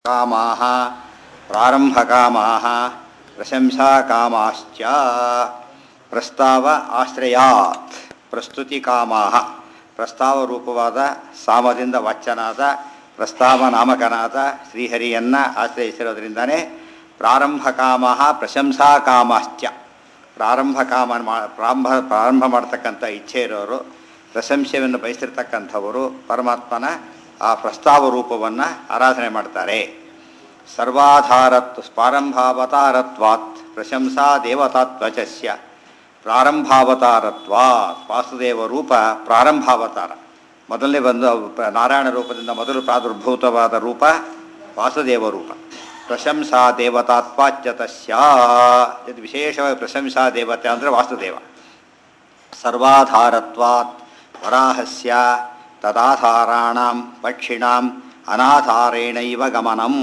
ಕಾಮಾಹ ಪ್ರಾರಂಭಕಾಮಾಹ ಪ್ರಶಂಸಾಕಾಮಾಶ್ಚ ಪ್ರಸ್ತಾವ ಆಶ್ರಯಾತ್ ಪ್ರಸ್ತುತಿ ಕಾಮಾಹ ಪ್ರಸ್ತಾವ ರೂಪವಾದ ಸಾಮದಿಂದ ವಾಚ್ಯನಾದ ಪ್ರಸ್ತಾವ ನಾಮಕನಾದ ಶ್ರೀಹರಿಯನ್ನ ಆಶ್ರಯಿಸಿರೋದ್ರಿಂದನೇ ಪ್ರಾರಂಭಕಾಮಃ ಪ್ರಶಂಸಾಕಾಮಾಶ್ಚ ಪ್ರಾರಂಭ ಕಾಮ ಮಾ- ಪ್ರಾರಂಭ ಪ್ರಾರಂಭ ಮಾಡ್ತಕ್ಕಂಥ ಇಚ್ಛೆ ಇರೋರು ಪ್ರಶಂಸೆಯನ್ನು ಬಯಸಿರ್ತಕ್ಕಂಥವರು ಪರಮಾತ್ಮನ ಆ ಪ್ರಸ್ತಾವ ರೂಪವನ್ನು ಆರಾಧನೆ ಮಾಡ್ತಾರೆ ಸರ್ವಾಧಾರತ್ ಪ್ರಾರಂಭಾವತಾರತ್ವಾತ್ ಪ್ರಶಂಸಾ ದೇವತಾತ್ವಚಸ್ಯ ಪ್ರಾರಂಭಾವತಾರತ್ವಾತ್ ವಾಸುದೇವ ರೂಪ ಪ್ರಾರಂಭಾವತಾರ ಮೊದಲನೇ ಬಂದು ಅವು ಪ- ನಾರಾಯಣ ರೂಪದಿಂದ ಮೊದಲು ಪ್ರಾದುರ್ಭೂತವಾದ ರೂಪ ವಾಸುದೇವ ರೂಪ ಪ್ರಶಂಸಾ ದೇವತಾತ್ವಾಚ್ಯ ತಸ್ಯ ಇದು ವಿಶೇಷವಾಗಿ ಪ್ರಶಂಸಾ ದೇವತೆ ಅಂದರೆ ವಾಸುದೇವ ಸರ್ವಾಧಾರತ್ವಾತ್ ವರಾಹಸ್ಯ ತದಾಧಾರಾಣಾಂ ಪಕ್ಷಿಣಾಂ ಅನಾಧಾರೇಣೈವ ಗಮನಂ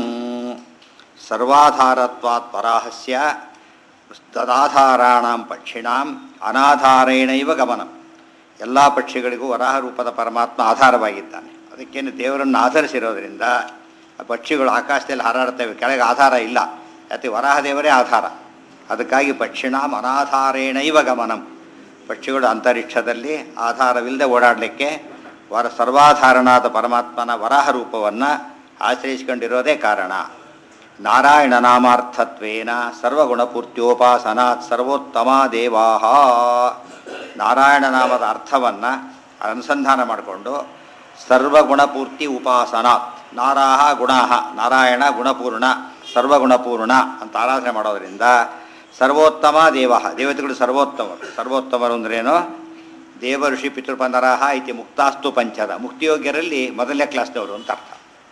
ಸರ್ವಾಧಾರತ್ವಾತ್ ವರಾಹಸ್ಯ ತದಾಧಾರಾಣಾಂ ಪಕ್ಷಿಣಾಂ ಅನಾಧಾರೇಣೈವ ಗಮನಂ ಎಲ್ಲ ಪಕ್ಷಿಗಳಿಗೂ ವರಾಹ ರೂಪದ ಪರಮಾತ್ಮ ಆಧಾರವಾಗಿದ್ದಾನೆ ಅದಕ್ಕೇನು ದೇವರನ್ನು ಆಧರಿಸಿರೋದ್ರಿಂದ ಆ ಪಕ್ಷಿಗಳು ಆಕಾಶದಲ್ಲಿ ಹಾರಾಡ್ತವೆ ಕೆಳಗೆ ಆಧಾರ ಇಲ್ಲ ಯಾಕೆ ವರಾಹ ದೇವರೇ ಆಧಾರ ಅದಕ್ಕಾಗಿ ಪಕ್ಷಿಣಾಂ ಅನಾಧಾರೇಣೈವ ಗಮನಂ ಪಕ್ಷಿಗಳು ಅಂತರಿಕ್ಷದಲ್ಲಿ ಆಧಾರವಿಲ್ಲದೆ ಓಡಾಡಲಿಕ್ಕೆ ವರ ಸರ್ವಾಧಾರಣಾದ ಪರಮಾತ್ಮನ ವರಾಹ ರೂಪವನ್ನು ಆಶ್ರಯಿಸಿಕೊಂಡಿರೋದೇ ಕಾರಣ ನಾರಾಯಣ ನಾಮಾರ್ಥತ್ವೇನ ಸರ್ವಗುಣಪೂರ್ತ್ಯೋಪಾಸನಾತ್ ಸರ್ವೋತ್ತಮ ದೇವಾಹ ನಾರಾಯಣ ನಾಮದ ಅರ್ಥವನ್ನು ಅನುಸಂಧಾನ ಮಾಡಿಕೊಂಡು ಸರ್ವಗುಣಪೂರ್ತಿ ಉಪಾಸನಾತ್ ನಾರಾಹ ಗುಣಾಹ ನಾರಾಯಣ ಗುಣಪೂರ್ಣ ಸರ್ವಗುಣಪೂರ್ಣ ಅಂತ ಆರಾಧನೆ ಮಾಡೋದರಿಂದ ಸರ್ವೋತ್ತಮ ದೇವ ದೇವತೆಗಳು ಸರ್ವೋತ್ತಮರು ಸರ್ವೋತ್ತಮರು ಅಂದ್ರೇನು ದೇವ ಋಷಿ ಪಿತೃಪಂದರಾಹ ಇತಿ ಮುಕ್ತಾಸ್ತು ಪಂಚದ ಮುಕ್ತಿಯೋಗ್ಯರಲ್ಲಿ ಮೊದಲನೇ ಕ್ಲಾಸ್ನವರು ಅಂತ ಅರ್ಥ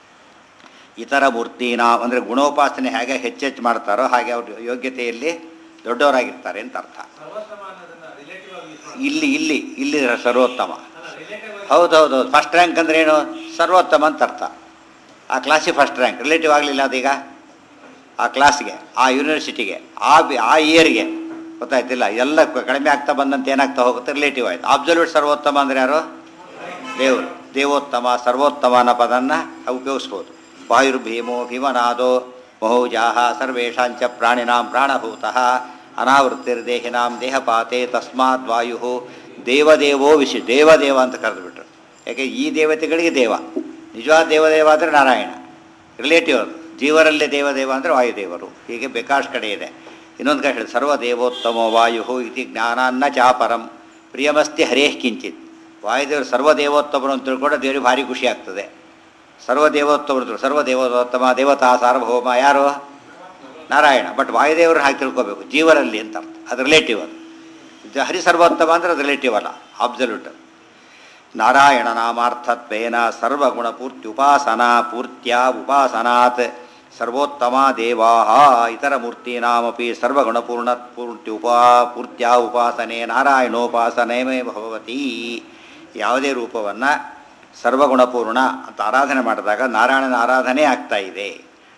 ಇತರ ಮೂರ್ತಿನ ಅಂದರೆ ಗುಣೋಪಾಸನೆ ಹೇಗೆ ಹೆಚ್ಚೆಚ್ಚು ಮಾಡ್ತಾರೋ ಹಾಗೆ ಅವ್ರ ಯೋಗ್ಯತೆಯಲ್ಲಿ ದೊಡ್ಡವರಾಗಿರ್ತಾರೆ ಅಂತ ಅರ್ಥ ಇಲ್ಲಿ ಇಲ್ಲಿ ಇಲ್ಲಿ ಸರ್ವೋತ್ತಮ ಹೌದೌದು ಫಸ್ಟ್ ರ್ಯಾಂಕ್ ಅಂದ್ರೆ ಏನು ಸರ್ವೋತ್ತಮ ಅಂತ ಅರ್ಥ ಆ ಕ್ಲಾಸಿಗೆ ಫಸ್ಟ್ ರ್ಯಾಂಕ್ ರಿಲೇಟಿವ್ ಆಗಲಿಲ್ಲ ಅದೀಗ ಆ ಕ್ಲಾಸ್ಗೆ ಆ ಯೂನಿವರ್ಸಿಟಿಗೆ ಆ ಬಿ- ಆ ಇಯರ್ಗೆ ಗೊತ್ತಾಯ್ತಿಲ್ಲ ಎಲ್ಲ ಕ- ಕಡಿಮೆ ಆಗ್ತಾ ಬಂದಂತೆ ಏನಾಗ್ತಾ ಹೋಗುತ್ತೆ ರಿಲೇಟಿವ್ ಆಯ್ತು ಅಬ್ಸಲ್ಯೂಟ್ ಸರ್ವೋತ್ತಮ ಅಂದ್ರೆ ಯಾರು ದೇವರು ದೇವೋತ್ತಮ ಸರ್ವೋತ್ತಮ ಅನ್ನೋ ಪದನ್ನ ಉಪಯೋಗಿಸ್ಬೋದು ವಾಯುರ್ಭೀಮೋ ಭೀಮನಾದೋ ಮಹೋಜಾಹ ಸರ್ವೇಷಾಂಚ ಪ್ರಾಣಿನಾಂ ಪ್ರಾಣಭೂತಃ ಅನಾವೃತ್ತಿರ್ದೇಹಿನಾಂ ದೇಹಪಾತೆ ತಸ್ಮಾತ್ ವಾಯು ದೇವದೇವೋ ವಿಶಿ ದೇವದೇವ ಅಂತ ಕರೆದುಬಿಟ್ರು ಯಾಕೆ ಈ ದೇವತೆಗಳಿಗೆ ದೇವ ನಿಜವಾದ ದೇವದೇವ ಅಂದರೆ ನಾರಾಯಣ ರಿಲೇಟಿವ್ ಅದು ಜೀವರಲ್ಲಿ ದೇವದೇವ ಅಂದರೆ ವಾಯುದೇವರು ಹೀಗೆ ಬೇಕಾಷ್ಟು ಕಡೆ ಇದೆ ಇನ್ನೊಂದು ಕಡೆ ಹೇಳಿ ಸರ್ವದೇವೋತ್ತಮೋ ವಾಯು ಇತಿ ಜ್ಞಾನಾನ್ನ ಚಾಪರಂ ಪ್ರಿಯಮಸ್ತಿ ಹರೇಹ್ ಕಿಂಚಿತ್ ವಾಯುದೇವರು ಸರ್ವದೇವೋತ್ತಮರು ಅಂತ ತಿಳ್ಕೊಂಡ್ರೆ ದೇವರಿಗೆ ಭಾರಿ ಖುಷಿ ಆಗ್ತದೆ ಸರ್ವದೇವೋತ್ತಮರು ಸರ್ವದೇವೋತ್ತಮ ದೇವತಾ ಸಾರ್ವಭೌಮ ಯಾರು ನಾರಾಯಣ ಬಟ್ ವಾಯುದೇವರು ಹಾಗೆ ತಿಳ್ಕೊಬೇಕು ಜೀವರಲ್ಲಿ ಅಂತ ಅರ್ಥ ಅದು ರಿಲೇಟಿವ್ ಅದು ಜ- ಹರಿ ಸರ್ವೋತ್ತಮ ಅಂದರೆ ಅದು ರಿಲೇಟಿವ್ ಅಲ್ಲ ಅಬ್ಸಲ್ಯೂಟ್ ನಾರಾಯಣ ನಾಮಾರ್ಥತ್ವೇನ ಸರ್ವಗುಣ ಪೂರ್ತಿ ಉಪಾಸನಾ ಪೂರ್ತ್ಯ ಉಪಾಸನಾತ್ ಸರ್ವೋತ್ತಮ ದೇವಾ ಇತರ ಮೂರ್ತೀನಾಮಪಿ ಸರ್ವಗುಣಪೂರ್ಣ ಪೂರ್ತಿ ಉಪಾ ಪೂರ್ತ್ಯ ಉಪಾಸನೆ ನಾರಾಯಣೋಪಾಸನೆಮೇ ಭವತಿ ಯಾವುದೇ ರೂಪವನ್ನು ಸರ್ವಗುಣಪೂರ್ಣ ಅಂತ ಆರಾಧನೆ ಮಾಡಿದಾಗ ನಾರಾಯಣನ ಆರಾಧನೆ ಆಗ್ತಾ ಇದೆ